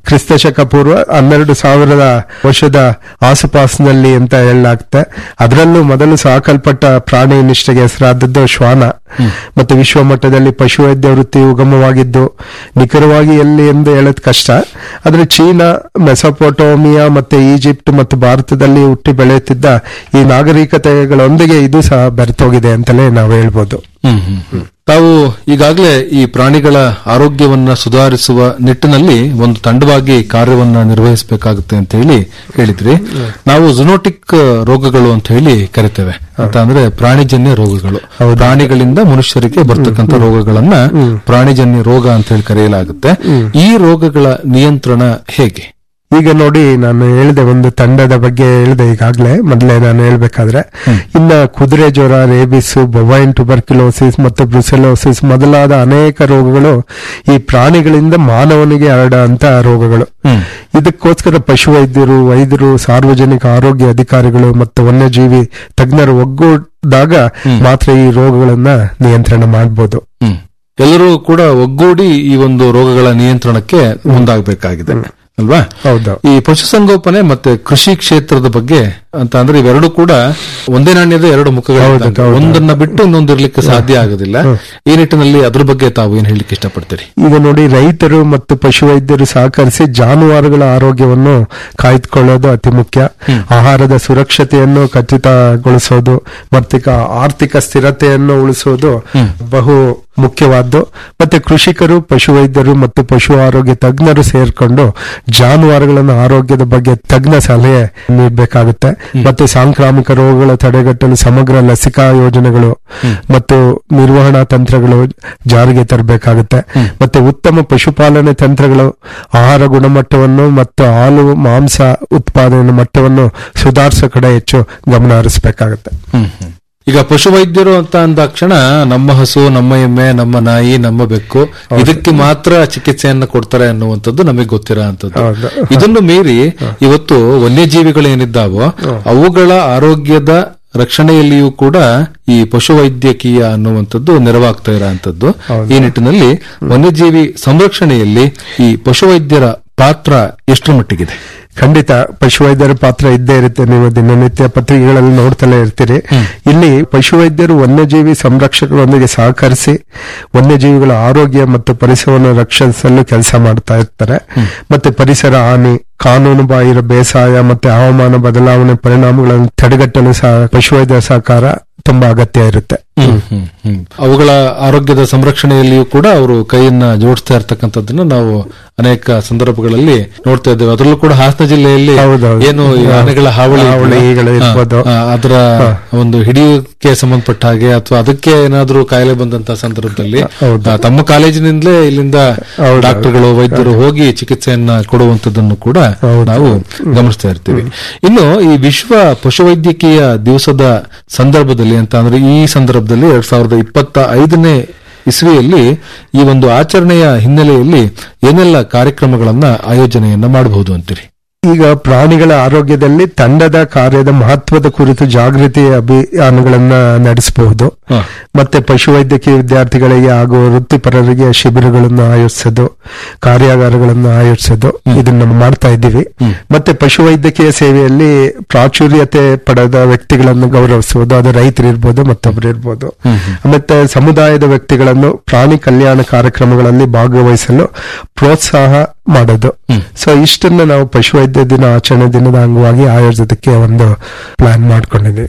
ಕ್ರಿಸ್ತಶಕ ಪೂರ್ವ ಹನ್ನೆರಡು ಸಾವಿರದ ವರ್ಷದ ಆಸುಪಾಸಿನಲ್ಲಿ ಅಂತ ಹೇಳಲಾಗುತ್ತೆ ಅದರಲ್ಲೂ ಮೊದಲು ಸಾಕಲ್ಪಟ್ಟ ಪ್ರಾಣಿ ನಿಷ್ಠೆಗೆ ಹೆಸರಾದದ್ದು ಶ್ವಾನ ಮತ್ತು ವಿಶ್ವ ಮಟ್ಟದಲ್ಲಿ ಪಶುವೈದ್ಯ ವೃತ್ತಿ ಉಗಮವಾಗಿದ್ದು ನಿಖರವಾಗಿ ಎಲ್ಲಿ ಎಂದು ಹೇಳೋದು ಕಷ್ಟ ಆದ್ರೆ ಚೀನಾ ಮೆಸೊಪೊಟೋಮಿಯಾ ಮತ್ತೆ ಈಜಿಪ್ಟ್ ಮತ್ತು ಭಾರತದಲ್ಲಿ ಹುಟ್ಟಿ ಬೆಳೆಯುತ್ತಿದ್ದ ಈ ನಾಗರಿಕತೆಗಳೊಂದಿಗೆ ಇದು ಸಹ ಬೆರೆತೋಗಿದೆ ಅಂತಲೇ ನಾವು ಹೇಳ್ಬೋದು ತಾವು ಈಗಾಗಲೇ ಈ ಪ್ರಾಣಿಗಳ ಆರೋಗ್ಯವನ್ನ ಸುಧಾರಿಸುವ ನಿಟ್ಟಿನಲ್ಲಿ ಒಂದು ತಂಡವಾಗಿ ಕಾರ್ಯವನ್ನ ನಿರ್ವಹಿಸಬೇಕಾಗುತ್ತೆ ಅಂತ ಹೇಳಿ ಹೇಳಿದ್ರಿ ನಾವು ಜುನೋಟಿಕ್ ರೋಗಗಳು ಅಂತ ಹೇಳಿ ಕರಿತೇವೆ ಅಂತ ಅಂದ್ರೆ ಪ್ರಾಣಿಜನ್ಯ ರೋಗಗಳು ಪ್ರಾಣಿಗಳಿಂದ ಮನುಷ್ಯರಿಗೆ ಬರ್ತಕ್ಕಂಥ ರೋಗಗಳನ್ನ ಪ್ರಾಣಿಜನ್ಯ ರೋಗ ಅಂತ ಹೇಳಿ ಕರೆಯಲಾಗುತ್ತೆ ಈ ರೋಗಗಳ ನಿಯಂತ್ರಣ ಹೇಗೆ ಈಗ ನೋಡಿ ನಾನು ಹೇಳಿದೆ ಒಂದು ತಂಡದ ಬಗ್ಗೆ ಹೇಳಿದೆ ಈಗಾಗಲೇ ಮೊದಲೇ ನಾನು ಹೇಳ್ಬೇಕಾದ್ರೆ ಇನ್ನ ಕುದುರೆ ಜ್ವರ ರೇಬಿಸ್ ಬೊವೈನ್ ಟ್ಯುಬರ್ಕ್ಯುಲೋಸಿಸ್ ಮತ್ತು ಬ್ರುಸೆಲೋಸಿಸ್ ಮೊದಲಾದ ಅನೇಕ ರೋಗಗಳು ಈ ಪ್ರಾಣಿಗಳಿಂದ ಮಾನವನಿಗೆ ಹರಡುವಂತ ರೋಗಗಳು ಇದಕ್ಕೋಸ್ಕರ ಪಶುವೈದ್ಯರು ವೈದ್ಯರು ಸಾರ್ವಜನಿಕ ಆರೋಗ್ಯ ಅಧಿಕಾರಿಗಳು ಮತ್ತು ವನ್ಯಜೀವಿ ತಜ್ಞರು ಒಗ್ಗೂಡಿದಾಗ ಮಾತ್ರ ಈ ರೋಗಗಳನ್ನ ನಿಯಂತ್ರಣ ಮಾಡಬಹುದು ಎಲ್ಲರೂ ಕೂಡ ಒಗ್ಗೂಡಿ ಈ ಒಂದು ರೋಗಗಳ ನಿಯಂತ್ರಣಕ್ಕೆ ಮುಂದಾಗಬೇಕಾಗಿದೆ ಅಲ್ವಾ ಹೌದು ಈ ಪಶುಸಂಗೋಪನೆ ಮತ್ತೆ ಕೃಷಿ ಕ್ಷೇತ್ರದ ಬಗ್ಗೆ ಅಂತ ಅಂದ್ರೆ ಇವೆರಡು ಕೂಡ ಒಂದೇ ನಾಣ್ಯದ ಎರಡು ಮುಖಗಳು ಒಂದನ್ನ ಬಿಟ್ಟು ಇನ್ನೊಂದಿರ್ಲಿಕ್ಕೆ ಸಾಧ್ಯ ಆಗೋದಿಲ್ಲ ಈ ನಿಟ್ಟಿನಲ್ಲಿ ಅದ್ರ ಬಗ್ಗೆ ತಾವು ಏನ್ ಹೇಳಲಿಕ್ಕೆ ಇಷ್ಟಪಡ್ತೀರಿ ಈಗ ನೋಡಿ ರೈತರು ಮತ್ತು ಪಶುವೈದ್ಯರು ಸಹಕರಿಸಿ ಜಾನುವಾರುಗಳ ಆರೋಗ್ಯವನ್ನು ಕಾಯ್ದುಕೊಳ್ಳೋದು ಅತಿ ಮುಖ್ಯ ಆಹಾರದ ಸುರಕ್ಷತೆಯನ್ನು ಖಚಿತಗೊಳಿಸೋದು ಮತ್ತಿಕ ಆರ್ಥಿಕ ಸ್ಥಿರತೆಯನ್ನು ಉಳಿಸೋದು ಬಹು ಮುಖ್ಯವಾದ್ದು ಮತ್ತೆ ಕೃಷಿಕರು ಪಶುವೈದ್ಯರು ಮತ್ತು ಪಶು ಆರೋಗ್ಯ ತಜ್ಞರು ಸೇರ್ಕೊಂಡು ಜಾನುವಾರುಗಳ ಆರೋಗ್ಯದ ಬಗ್ಗೆ ತಜ್ಞ ಸಲಹೆ ನೀಡಬೇಕಾಗುತ್ತೆ ಮತ್ತೆ ಸಾಂಕ್ರಾಮಿಕ ರೋಗಗಳ ತಡೆಗಟ್ಟಲು ಸಮಗ್ರ ಲಸಿಕಾ ಯೋಜನೆಗಳು ಮತ್ತು ನಿರ್ವಹಣಾ ತಂತ್ರಗಳು ಜಾರಿಗೆ ತರಬೇಕಾಗುತ್ತೆ ಮತ್ತೆ ಉತ್ತಮ ಪಶುಪಾಲನೆ ತಂತ್ರಗಳು ಆಹಾರ ಗುಣಮಟ್ಟವನ್ನು ಮತ್ತು ಹಾಲು ಮಾಂಸ ಉತ್ಪಾದನೆ ಮಟ್ಟವನ್ನು ಸುಧಾರಿಸೋ ಕಡೆ ಹೆಚ್ಚು ಗಮನ ಹರಿಸಬೇಕಾಗುತ್ತೆ ಈಗ ಪಶುವೈದ್ಯರು ಅಂತ ಅಂದಾಕ್ಷಣ ನಮ್ಮ ಹಸು ನಮ್ಮ ಎಮ್ಮೆ ನಮ್ಮ ನಾಯಿ ನಮ್ಮ ಬೆಕ್ಕು ಇದಕ್ಕೆ ಮಾತ್ರ ಚಿಕಿತ್ಸೆಯನ್ನ ಕೊಡ್ತಾರೆ ಅನ್ನುವಂಥದ್ದು ನಮಗೆ ಗೊತ್ತಿರೋ ಅಂತದ್ದು ಇದನ್ನು ಮೀರಿ ಇವತ್ತು ವನ್ಯಜೀವಿಗಳೇನಿದ್ದಾವೋ ಅವುಗಳ ಆರೋಗ್ಯದ ರಕ್ಷಣೆಯಲ್ಲಿಯೂ ಕೂಡ ಈ ಪಶುವೈದ್ಯಕೀಯ ಅನ್ನುವಂಥದ್ದು ನೆರವಾಗ್ತಾ ಇರೋಂಥದ್ದು ಈ ನಿಟ್ಟಿನಲ್ಲಿ ವನ್ಯಜೀವಿ ಸಂರಕ್ಷಣೆಯಲ್ಲಿ ಈ ಪಶುವೈದ್ಯರ ಪಾತ್ರ ಎಷ್ಟರ ಮಟ್ಟಿಗಿದೆ ಖಂಡಿತ ಪಶುವೈದ್ಯರ ಪಾತ್ರ ಇದ್ದೇ ಇರುತ್ತೆ ನೀವು ದಿನನಿತ್ಯ ಪತ್ರಿಕೆಗಳಲ್ಲಿ ನೋಡ್ತಲೇ ಇರ್ತೀರಿ ಇಲ್ಲಿ ಪಶುವೈದ್ಯರು ವನ್ಯಜೀವಿ ಸಂರಕ್ಷಕರೊಂದಿಗೆ ಸಹಕರಿಸಿ ವನ್ಯಜೀವಿಗಳ ಆರೋಗ್ಯ ಮತ್ತು ಪರಿಸರವನ್ನು ರಕ್ಷಿಸಲು ಕೆಲಸ ಮಾಡ್ತಾ ಇರ್ತಾರೆ ಮತ್ತೆ ಪರಿಸರ ಹಾನಿ ಕಾನೂನು ಬಾಹಿರ ಬೇಸಾಯ ಮತ್ತೆ ಹವಾಮಾನ ಬದಲಾವಣೆ ಪರಿಣಾಮಗಳನ್ನು ತಡೆಗಟ್ಟಲು ಸಹ ಪಶುವೈದ್ಯರ ಸಹಕಾರ ತುಂಬಾ ಅಗತ್ಯ ಇರುತ್ತೆ ಅವುಗಳ ಆರೋಗ್ಯದ ಸಂರಕ್ಷಣೆಯಲ್ಲಿಯೂ ಕೂಡ ಅವರು ಕೈಯನ್ನ ಜೋಡಿಸ್ತಾ ಇರ್ತಕ್ಕಂಥದ್ದನ್ನ ನಾವು ಅನೇಕ ಸಂದರ್ಭಗಳಲ್ಲಿ ನೋಡ್ತಾ ಇದ್ದೇವೆ ಅದರಲ್ಲೂ ಕೂಡ ಹಾಸನ ಜಿಲ್ಲೆಯಲ್ಲಿ ಏನು ಈ ಆನೆಗಳ ಹಾವಳಿ ಹಾವಳಿಗಳು ಇದೆಯಲ್ಲ, ಇರ್ಬೋದು. ಆ, ಅದರ ಒಂದು ಹಿಡಿಯೋಕೆ ಸಂಬಂಧಪಟ್ಟ ಹಾಗೆ ಅಥವಾ ಅದಕ್ಕೆ ಏನಾದ್ರೂ ಕಾಯಿಲೆ ಬಂದಂತ ಸಂದರ್ಭದಲ್ಲಿ ಆ, ತಮ್ಮ ಕಾಲೇಜಿನಿಂದಲೇ ಇಲ್ಲಿಂದ ಡಾಕ್ಟರ್ಗಳು ವೈದ್ಯರು ಹೋಗಿ ಚಿಕಿತ್ಸೆಯನ್ನ ಕೊಡುವಂತದ್ದನ್ನು ಕೂಡ ನಾವು ಗಮನಿಸ್ತಾ ಇರ್ತೀವಿ ಇನ್ನು ಈ ವಿಶ್ವ ಪಶುವೈದ್ಯಕೀಯ ದಿವಸದ ಸಂದರ್ಭದಲ್ಲಿ ಅಂತ ಅಂದ್ರೆ ಈ ಸಂದರ್ಭದಲ್ಲಿ ಎರಡ್ ಸಾವಿರದ ಇಪ್ಪತ್ತ ಐದನೇ ಇಸ್ವಿಯಲ್ಲಿ ಈ ಒಂದು ಆಚರಣೆಯ ಹಿನ್ನೆಲೆಯಲ್ಲಿ ಏನೆಲ್ಲ ಕಾರ್ಯಕ್ರಮಗಳನ್ನ ಆಯೋಜನೆಯನ್ನ ಮಾಡಬಹುದು ಅಂತೀರಿ ಈಗ ಪ್ರಾಣಿಗಳ ಆರೋಗ್ಯದಲ್ಲಿ ತಂಡದ ಕಾರ್ಯದ ಮಹತ್ವದ ಕುರಿತು ಜಾಗೃತಿ ಅಭಿಯಾನಗಳನ್ನ ನಡೆಸಬಹುದು ಮತ್ತೆ ಪಶುವೈದ್ಯಕೀಯ ವಿದ್ಯಾರ್ಥಿಗಳಿಗೆ ಹಾಗೂ ವೃತ್ತಿಪರರಿಗೆ ಶಿಬಿರಗಳನ್ನು ಆಯೋಜಿಸೋದು ಕಾರ್ಯಾಗಾರಗಳನ್ನು ಆಯೋಜಿಸೋದು ಇದನ್ನ ಮಾಡ್ತಾ ಇದ್ದೀವಿ ಮತ್ತೆ ಪಶುವೈದ್ಯಕೀಯ ಸೇವೆಯಲ್ಲಿ ಪ್ರಾಚುರ್ಯತೆ ಪಡೆದ ವ್ಯಕ್ತಿಗಳನ್ನು ಗೌರವಿಸುವುದು ಅದು ರೈತರಿರ್ಬೋದು ಮತ್ತೊಬ್ರು ಇರ್ಬೋದು ಮತ್ತೆ ಸಮುದಾಯದ ವ್ಯಕ್ತಿಗಳನ್ನು ಪ್ರಾಣಿ ಕಲ್ಯಾಣ ಕಾರ್ಯಕ್ರಮಗಳಲ್ಲಿ ಭಾಗವಹಿಸಲು ಪ್ರೋತ್ಸಾಹ ಮಾಡೋದು ಸೊ ಇಷ್ಟನ್ನ ನಾವು ಪಶುವೈದ್ಯ ದಿನ ಆಚರಣೆ ದಿನದ ಅಂಗವಾಗಿ ಆಯೋಜಿಸೋದಕ್ಕೆ ಒಂದು ಪ್ಲಾನ್ ಮಾಡ್ಕೊಂಡಿದ್ದೀವಿ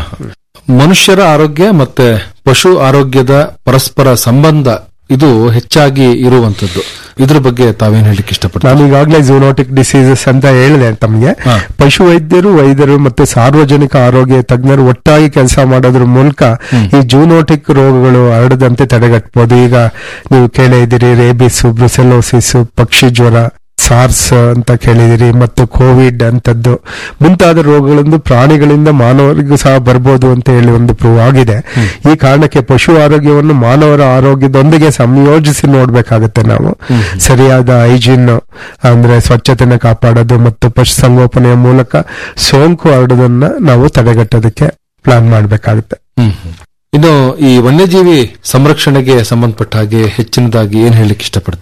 ಮನುಷ್ಯರ ಆರೋಗ್ಯ ಮತ್ತೆ ಪಶು ಆರೋಗ್ಯದ ಪರಸ್ಪರ ಸಂಬಂಧ ಇದು ಹೆಚ್ಚಾಗಿ ಇರುವಂತದ್ದು ಇದ್ರ ಬಗ್ಗೆ ತಾವೇನ್ ಹೇಳಲಿಕ್ಕೆ ಇಷ್ಟಪಡ್ತೀವಿ ನಾನು ಈಗಾಗಲೇ ಝೂನೋಟಿಕ್ ಡಿಸೀಸಸ್ ಅಂತ ಹೇಳಿದೆ ತಮಗೆ ಪಶುವೈದ್ಯರು ವೈದ್ಯರು ಮತ್ತು ಸಾರ್ವಜನಿಕ ಆರೋಗ್ಯ ತಜ್ಞರು ಒಟ್ಟಾಗಿ ಕೆಲಸ ಮಾಡೋದ್ರ ಮೂಲಕ ಈ ಜೂನೋಟಿಕ್ ರೋಗಗಳು ಹರಡದಂತೆ ತಡೆಗಟ್ಟಬಹುದು ಈಗ ನೀವು ಕೇಳೇ ಇದ್ದೀರಿ ರೇಬಿಸ್ ಬ್ರುಸೆಲೋಸಿಸ್ ಪಕ್ಷಿ ಜ್ವರ ಸಾರ್ಸ್ ಅಂತ ಕೇಳಿದಿರಿ ಮತ್ತು ಕೋವಿಡ್ ಅಂತದ್ದು ಮುಂತಾದ ರೋಗಗಳೊಂದು ಪ್ರಾಣಿಗಳಿಂದ ಮಾನವರಿಗೂ ಸಹ ಬರ್ಬೋದು ಅಂತ ಹೇಳಿ ಒಂದು ಪ್ರೂವ್ ಆಗಿದೆ ಈ ಕಾರಣಕ್ಕೆ ಪಶು ಆರೋಗ್ಯವನ್ನು ಮಾನವರ ಆರೋಗ್ಯದೊಂದಿಗೆ ಸಂಯೋಜಿಸಿ ನೋಡ್ಬೇಕಾಗುತ್ತೆ ನಾವು ಸರಿಯಾದ ಹೈಜೀನ್ ಅಂದ್ರೆ ಸ್ವಚ್ಛತೆನ ಕಾಪಾಡೋದು ಮತ್ತು ಪಶುಸಂಗೋಪನೆಯ ಮೂಲಕ ಸೋಂಕು ಹರಡೋದನ್ನ ನಾವು ತಡೆಗಟ್ಟೋದಕ್ಕೆ ಪ್ಲಾನ್ ಮಾಡಬೇಕಾಗುತ್ತೆ ಇನ್ನು ಈ ವನ್ಯಜೀವಿ ಸಂರಕ್ಷಣೆಗೆ ಸಂಬಂಧಪಟ್ಟ ಹಾಗೆ ಹೆಚ್ಚಿನದಾಗಿ ಏನ್ ಹೇಳಲಿಕ್ಕೆ ಇಷ್ಟಪಡ್ತೀರಿ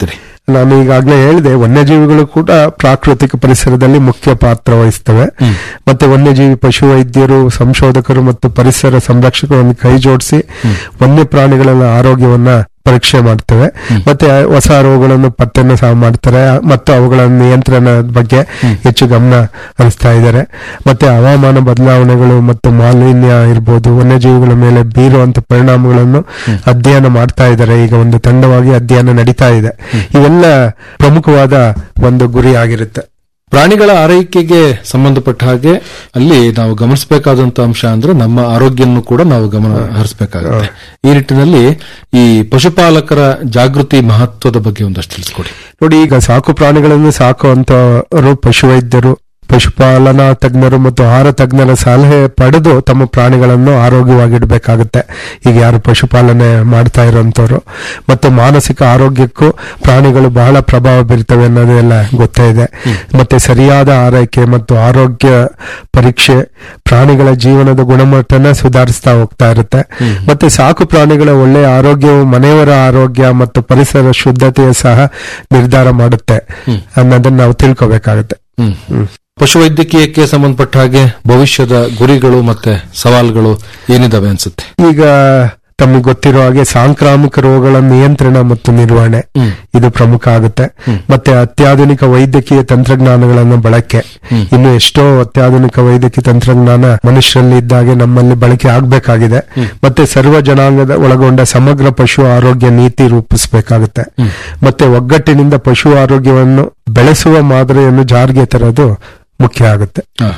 ನಾನು ಈಗಾಗಲೇ ಹೇಳಿದೆ ವನ್ಯಜೀವಿಗಳು ಕೂಡ ಪ್ರಾಕೃತಿಕ ಪರಿಸರದಲ್ಲಿ ಮುಖ್ಯ ಪಾತ್ರ ವಹಿಸ್ತವೆ ಮತ್ತೆ ವನ್ಯಜೀವಿ ಪಶು ವೈದ್ಯರು ಸಂಶೋಧಕರು ಮತ್ತು ಪರಿಸರ ಸಂರಕ್ಷಕರನ್ನು ಕೈ ಜೋಡಿಸಿ ವನ್ಯ ಪ್ರಾಣಿಗಳ ಆರೋಗ್ಯವನ್ನ ಪರೀಕ್ಷೆ ಮಾಡ್ತೇವೆ ಮತ್ತೆ ಹೊಸ ರೋಗಗಳನ್ನು ಪತ್ತೆಯನ್ನು ಸಹ ಮಾಡ್ತಾರೆ ಮತ್ತು ಅವುಗಳ ನಿಯಂತ್ರಣದ ಬಗ್ಗೆ ಹೆಚ್ಚು ಗಮನ ಹರಿಸ್ತಾ ಇದ್ದಾರೆ ಮತ್ತೆ ಹವಾಮಾನ ಬದಲಾವಣೆಗಳು ಮತ್ತು ಮಾಲಿನ್ಯ ಇರ್ಬೋದು ವನ್ಯಜೀವಿಗಳ ಮೇಲೆ ಬೀರುವಂತ ಪರಿಣಾಮಗಳನ್ನು ಅಧ್ಯಯನ ಮಾಡ್ತಾ ಇದ್ದಾರೆ ಈಗ ಒಂದು ತಂಡವಾಗಿ ಅಧ್ಯಯನ ನಡೀತಾ ಇದೆ ಇವೆಲ್ಲ ಪ್ರಮುಖವಾದ ಒಂದು ಗುರಿ ಆಗಿರುತ್ತೆ ಪ್ರಾಣಿಗಳ ಆರೈಕೆಗೆ ಸಂಬಂಧಪಟ್ಟ ಹಾಗೆ ಅಲ್ಲಿ ನಾವು ಗಮನಿಸಬೇಕಾದಂತ ಅಂಶ ಅಂದ್ರೆ ನಮ್ಮ ಆರೋಗ್ಯವನ್ನು ಕೂಡ ನಾವು ಗಮನ ಹರಿಸಬೇಕಾಗುತ್ತೆ ಈ ನಿಟ್ಟಿನಲ್ಲಿ ಈ ಪಶುಪಾಲಕರ ಜಾಗೃತಿ ಮಹತ್ವದ ಬಗ್ಗೆ ಒಂದಷ್ಟು ತಿಳಿಸ್ಕೊಡಿ ನೋಡಿ ಈಗ ಸಾಕು ಪ್ರಾಣಿಗಳನ್ನು ಸಾಕುವಂತವರು ಪಶುವೈದ್ಯರು ಪಶುಪಾಲನಾ ತಜ್ಞರು ಮತ್ತು ಆಹಾರ ತಜ್ಞರ ಸಲಹೆ ಪಡೆದು ತಮ್ಮ ಪ್ರಾಣಿಗಳನ್ನು ಆರೋಗ್ಯವಾಗಿಡಬೇಕಾಗುತ್ತೆ ಈಗ ಯಾರು ಪಶುಪಾಲನೆ ಮಾಡ್ತಾ ಇರೋಂಥವ್ರು ಮತ್ತು ಮಾನಸಿಕ ಆರೋಗ್ಯಕ್ಕೂ ಪ್ರಾಣಿಗಳು ಬಹಳ ಪ್ರಭಾವ ಬೀರ್ತವೆ ಅನ್ನೋದೆಲ್ಲ ಗೊತ್ತೇ ಇದೆ ಮತ್ತೆ ಸರಿಯಾದ ಆರೈಕೆ ಮತ್ತು ಆರೋಗ್ಯ ಪರೀಕ್ಷೆ ಪ್ರಾಣಿಗಳ ಜೀವನದ ಗುಣಮಟ್ಟನ ಸುಧಾರಿಸ್ತಾ ಹೋಗ್ತಾ ಇರುತ್ತೆ ಮತ್ತೆ ಸಾಕು ಪ್ರಾಣಿಗಳ ಒಳ್ಳೆಯ ಆರೋಗ್ಯವು ಮನೆಯವರ ಆರೋಗ್ಯ ಮತ್ತು ಪರಿಸರ ಶುದ್ಧತೆಯ ಸಹ ನಿರ್ಧಾರ ಮಾಡುತ್ತೆ ಅನ್ನೋದನ್ನ ನಾವು ತಿಳ್ಕೊಬೇಕಾಗುತ್ತೆ ಹ್ಮ್. ಪಶುವೈದ್ಯಕೀಯಕ್ಕೆ ಸಂಬಂಧಪಟ್ಟ ಹಾಗೆ ಭವಿಷ್ಯದ ಗುರಿಗಳು ಮತ್ತೆ ಸವಾಲುಗಳು ಏನಿದಾವೆ ಅನ್ಸುತ್ತೆ ಈಗ ತಮಗೆ ಗೊತ್ತಿರೋ ಹಾಗೆ ಸಾಂಕ್ರಾಮಿಕ ರೋಗಗಳ ನಿಯಂತ್ರಣ ಮತ್ತು ನಿರ್ವಹಣೆ ಇದು ಪ್ರಮುಖ ಆಗುತ್ತೆ ಮತ್ತೆ ಅತ್ಯಾಧುನಿಕ ವೈದ್ಯಕೀಯ ತಂತ್ರಜ್ಞಾನಗಳನ್ನು ಬಳಕೆ ಇನ್ನು ಎಷ್ಟೋ ಅತ್ಯಾಧುನಿಕ ವೈದ್ಯಕೀಯ ತಂತ್ರಜ್ಞಾನ ಮನುಷ್ಯರಲ್ಲಿ ಇದ್ದಾಗೆ ನಮ್ಮಲ್ಲಿ ಬಳಕೆ ಆಗ್ಬೇಕಾಗಿದೆ ಮತ್ತೆ ಸರ್ವ ಜನಾಂಗದ ಒಳಗೊಂಡ ಸಮಗ್ರ ಪಶು ಆರೋಗ್ಯ ನೀತಿ ರೂಪಿಸಬೇಕಾಗುತ್ತೆ ಮತ್ತೆ ಒಗ್ಗಟ್ಟಿನಿಂದ ಪಶು ಆರೋಗ್ಯವನ್ನು ಬೆಳೆಸುವ ಮಾದರಿಯನ್ನು ಜಾರಿಗೆ ತರೋದು ಮುಖ್ಯ ಆಗುತ್ತೆ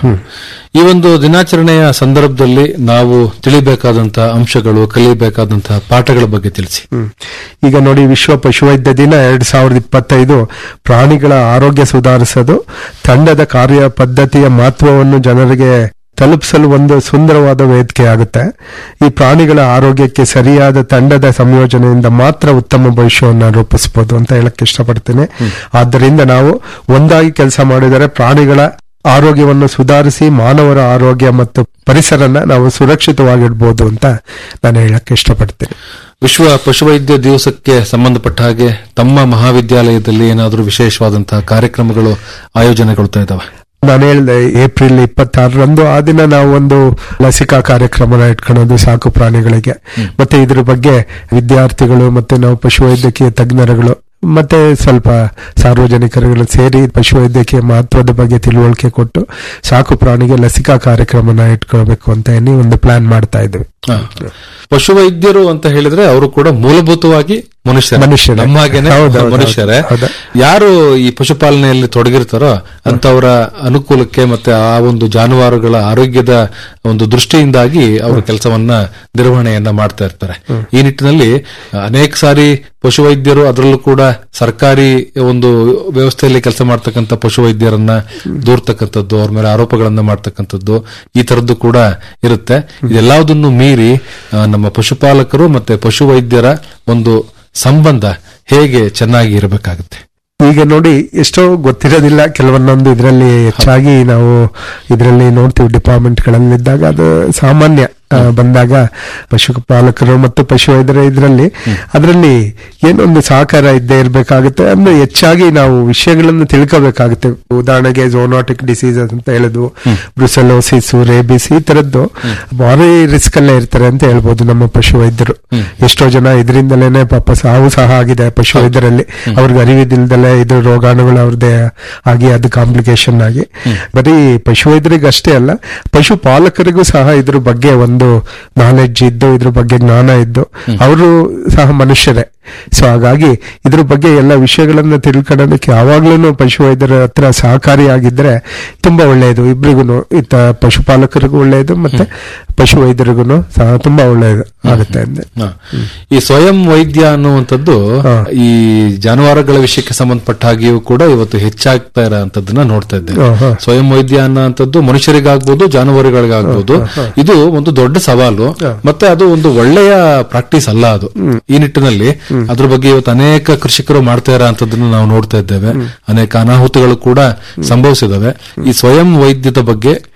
ಈ ಒಂದು ದಿನಾಚರಣೆಯ ಸಂದರ್ಭದಲ್ಲಿ ನಾವು ತಿಳಿಬೇಕಾದಂತಹ ಅಂಶಗಳು ಕಲಿಯಬೇಕಾದಂತಹ ಪಾಠಗಳ ಬಗ್ಗೆ ತಿಳಿಸಿ ಹ್ಮ್. ಈಗ ನೋಡಿ ವಿಶ್ವ ಪಶುವೈದ್ಯ ದಿನ ಎರಡ್ ಸಾವಿರದ ಇಪ್ಪತ್ತೈದು ಪ್ರಾಣಿಗಳ ಆರೋಗ್ಯ ಸುಧಾರಿಸೋದು ತಂಡದ ಕಾರ್ಯ ಪದ್ಧತಿಯ ಮಹತ್ವವನ್ನು ಜನರಿಗೆ ತಲುಪಿಸಲು ಒಂದು ಸುಂದರವಾದ ವೇದಿಕೆ ಆಗುತ್ತೆ ಈ ಪ್ರಾಣಿಗಳ ಆರೋಗ್ಯಕ್ಕೆ ಸರಿಯಾದ ತಂಡದ ಸಂಯೋಜನೆಯಿಂದ ಮಾತ್ರ ಉತ್ತಮ ಭವಿಷ್ಯವನ್ನು ರೂಪಿಸಬಹುದು ಅಂತ ಹೇಳಕ್ ಇಷ್ಟಪಡ್ತೇನೆ ಆದ್ದರಿಂದ ನಾವು ಒಂದಾಗಿ ಕೆಲಸ ಮಾಡಿದರೆ ಪ್ರಾಣಿಗಳ ಆರೋಗ್ಯವನ್ನು ಸುಧಾರಿಸಿ ಮಾನವರ ಆರೋಗ್ಯ ಮತ್ತು ಪರಿಸರನ ನಾವು ಸುರಕ್ಷಿತವಾಗಿಡ್ಬೋದು ಅಂತ ನಾನು ಹೇಳಕ್ ಇಷ್ಟಪಡ್ತೇನೆ ವಿಶ್ವ ಪಶುವೈದ್ಯ ದಿವಸಕ್ಕೆ ಸಂಬಂಧಪಟ್ಟ ಹಾಗೆ ತಮ್ಮ ಮಹಾವಿದ್ಯಾಲಯದಲ್ಲಿ ಏನಾದರೂ ವಿಶೇಷವಾದಂತಹ ಕಾರ್ಯಕ್ರಮಗಳು ಆಯೋಜನೆಗೊಳ್ತಾ ಇದಾವೆ ನಾನು ಹೇಳಿದೆ ಏಪ್ರಿಲ್ ಇಪ್ಪತ್ತಾರರಂದು ಆ ದಿನ ನಾವು ಒಂದು ಲಸಿಕಾ ಕಾರ್ಯಕ್ರಮನ ಇಟ್ಕೊಳ್ಳೋದು ಸಾಕು ಪ್ರಾಣಿಗಳಿಗೆ ಮತ್ತೆ ಇದ್ರ ಬಗ್ಗೆ ವಿದ್ಯಾರ್ಥಿಗಳು ಮತ್ತೆ ನಾವು ಪಶುವೈದ್ಯಕೀಯ ತಜ್ಞರುಗಳು ಮತ್ತೆ ಸ್ವಲ್ಪ ಸಾರ್ವಜನಿಕರುಗಳು ಸೇರಿ ಪಶುವೈದ್ಯಕೀಯ ಮಹತ್ವದ ಬಗ್ಗೆ ತಿಳುವಳಿಕೆ ಕೊಟ್ಟು ಸಾಕು ಪ್ರಾಣಿಗೆ ಲಸಿಕಾ ಕಾರ್ಯಕ್ರಮನ ಇಟ್ಕೊಳ್ಬೇಕು ಅಂತ ಏನಿ ಒಂದು ಪ್ಲಾನ್ ಮಾಡ್ತಾ ಇದ್ವಿ ಹಾ. ಪಶುವೈದ್ಯರು ಅಂತ ಹೇಳಿದ್ರೆ ಅವರು ಕೂಡ ಮೂಲಭೂತವಾಗಿ ಮನುಷ್ಯರೇ ಮನುಷ್ಯರೇ. ನಮ್ಮ ಹಾಗೇನೆ ಹೌದು, ಹೌದು, ಮನುಷ್ಯರೇ ಹೌದು. ಯಾರು ಈ ಪಶುಪಾಲನೆಯಲ್ಲಿ ತೊಡಗಿರ್ತಾರೋ ಅಂತವರ ಅನುಕೂಲಕ್ಕೆ ಮತ್ತೆ ಆ ಒಂದು ಜಾನುವಾರುಗಳ ಆರೋಗ್ಯದ ಒಂದು ದೃಷ್ಟಿಯಿಂದಾಗಿ ಅವರು ಕೆಲಸವನ್ನ ನಿರ್ವಹಣೆಯನ್ನ ಮಾಡ್ತಾ ಇರ್ತಾರೆ ಈ ನಿಟ್ಟಿನಲ್ಲಿ ಅನೇಕ ಸಾರಿ ಪಶುವೈದ್ಯರು ಅದರಲ್ಲೂ ಕೂಡ ಸರ್ಕಾರಿ ಒಂದು ವ್ಯವಸ್ಥೆಯಲ್ಲಿ ಕೆಲಸ ಮಾಡ್ತಕ್ಕಂಥ ಪಶುವೈದ್ಯರನ್ನ ದೂರ್ತಕ್ಕಂಥದ್ದು ಅವ್ರ ಮೇಲೆ ಆರೋಪಗಳನ್ನ ಮಾಡ್ತಕ್ಕಂಥದ್ದು ಈ ತರದ್ದು ಕೂಡ ಇರುತ್ತೆ ಇದೆಲ್ಲದನ್ನು ಮೀರಿ ಆ, ನಮ್ಮ ಪಶುಪಾಲಕರು ಮತ್ತೆ ಪಶುವೈದ್ಯರ ಒಂದು ಸಂಬಂಧ ಹೇಗೆ ಚೆನ್ನಾಗಿ ಇರಬೇಕಾಗುತ್ತೆ ಈಗ ನೋಡಿ ಎಷ್ಟೋ ಗೊತ್ತಿರೋದಿಲ್ಲ ಕೆಲವೊಂದೊಂದು ಇದರಲ್ಲಿ ಹೆಚ್ಚಾಗಿ ನಾವು ಇದರಲ್ಲಿ ನೋಡ್ತೀವಿ ಡಿಪಾರ್ಟ್ಮೆಂಟ್ ಗಳಲ್ಲಿದ್ದಾಗ ಅದು ಸಾಮಾನ್ಯ ಆ, ಬಂದಾಗ ಪಶುಪಾಲಕರು ಮತ್ತು ಪಶುವೈದ್ಯರ ಇದರಲ್ಲಿ ಅದರಲ್ಲಿ ಏನೊಂದು ಸಹಕಾರ ಇದ್ದೇ ಇರಬೇಕಾಗುತ್ತೆ ಅಂದ್ರೆ ಹೆಚ್ಚಾಗಿ ನಾವು ವಿಷಯಗಳನ್ನು ತಿಳ್ಕೋಬೇಕಾಗುತ್ತೆ ಉದಾಹರಣೆಗೆ ಝೋನಾಟಿಕ್ ಡಿಸೀಸಸ್ ಅಂತ ಹೇಳಿದ್ವು ಬ್ರುಸೆಲೋಸಿಸ್ ರೇಬಿಸ್ ಈ ತರದ್ದು ಭಾರಿ ರಿಸ್ಕ್ ಅಲ್ಲೇ ಇರ್ತಾರೆ ಅಂತ ಹೇಳ್ಬೋದು ನಮ್ಮ ಪಶುವೈದ್ಯರು ಎಷ್ಟೋ ಜನ ಇದರಿಂದಲೇನೆ ಪಾಪ ಸಾವು ಸಹ ಆಗಿದೆ ಪಶುವೈದ್ಯರಲ್ಲಿ ಅವ್ರಿಗೆ ಅರಿವಿದಿಲ್ದಲೆ ಇದು ರೋಗಾಣುಗಳು ಅವ್ರದ್ದೇ ಆಗಿ ಅದು ಕಾಂಪ್ಲಿಕೇಶನ್ ಆಗಿ ಬರೀ ಪಶುವೈದ್ಯರಿಗೆ ಅಷ್ಟೇ ಅಲ್ಲ ಪಶುಪಾಲಕರಿಗೂ ಸಹ ಇದ್ರ ಬಗ್ಗೆ ಒಂದು ನಾಲೆಡ್ಜ್ ಇದ್ದು ಇದ್ರ ಬಗ್ಗೆ ಜ್ಞಾನ ಇದ್ದು ಅವರು ಸಹ ಮನುಷ್ಯರೇ ಸೊ ಹಾಗಾಗಿ ಇದ್ರ ಬಗ್ಗೆ ಎಲ್ಲ ವಿಷಯಗಳನ್ನ ತಿಳ್ಕೊಳ್ಳೋದಕ್ಕೆ ಯಾವಾಗ್ಲೂ ಪಶುವೈದ್ಯರ ಹತ್ರ ಸಹಕಾರಿಯಾಗಿದ್ರೆ ತುಂಬಾ ಒಳ್ಳೆಯದು ಇಬ್ರಿಗೂ ಇತ್ತ ಪಶುಪಾಲಕರಿಗೂ ಒಳ್ಳೆಯದು ಮತ್ತೆ ಪಶುವೈದ್ಯರಿಗೂ ಸಹ ತುಂಬಾ ಒಳ್ಳೆಯದು ಆಗುತ್ತೆ ಅಂದೆ ಹ. ಈ ಸ್ವಯಂ ವೈದ್ಯ ಅನ್ನುವಂಥದ್ದು ಈ ಜಾನುವಾರುಗಳ ವಿಷಯಕ್ಕೆ ಸಂಬಂಧಪಟ್ಟ ಹಾಗೆಯೂ ಕೂಡ ಇವತ್ತು ಹೆಚ್ಚಾಗ್ತಾ ಇರೋಂಥದ್ದನ್ನ ನೋಡ್ತಾ ಇದ್ದೇವೆ ಹ, ಹ. ಸ್ವಯಂ ವೈದ್ಯ ಅನ್ನೋಂಥದ್ದು ಮನುಷ್ಯರಿಗಾಗ್ಬೋದು ಜಾನುವಾರುಗಳಿಗಾಗ್ಬೋದು ಇದು ಒಂದು ದೊಡ್ಡ ಸವಾಲು ಮತ್ತೆ ಅದು ಒಂದು ಒಳ್ಳೆಯ ಪ್ರಾಕ್ಟೀಸ್ ಅಲ್ಲ ಅದು ಈ ನಿಟ್ಟಿನಲ್ಲಿ ಅದ್ರ ಬಗ್ಗೆ ಇವತ್ತು ಅನೇಕ ಕೃಷಿಕರು ಮಾಡ್ತಾ ಇರೋಂಥದ್ದನ್ನು ನಾವು ನೋಡ್ತಾ ಇದ್ದೇವೆ ಅನೇಕ ಅನಾಹುತಗಳು ಕೂಡ ಸಂಭವಿಸಿದವೆ ಈ ಸ್ವಯಂ ವೈದ್ಯದ ಬಗ್ಗೆ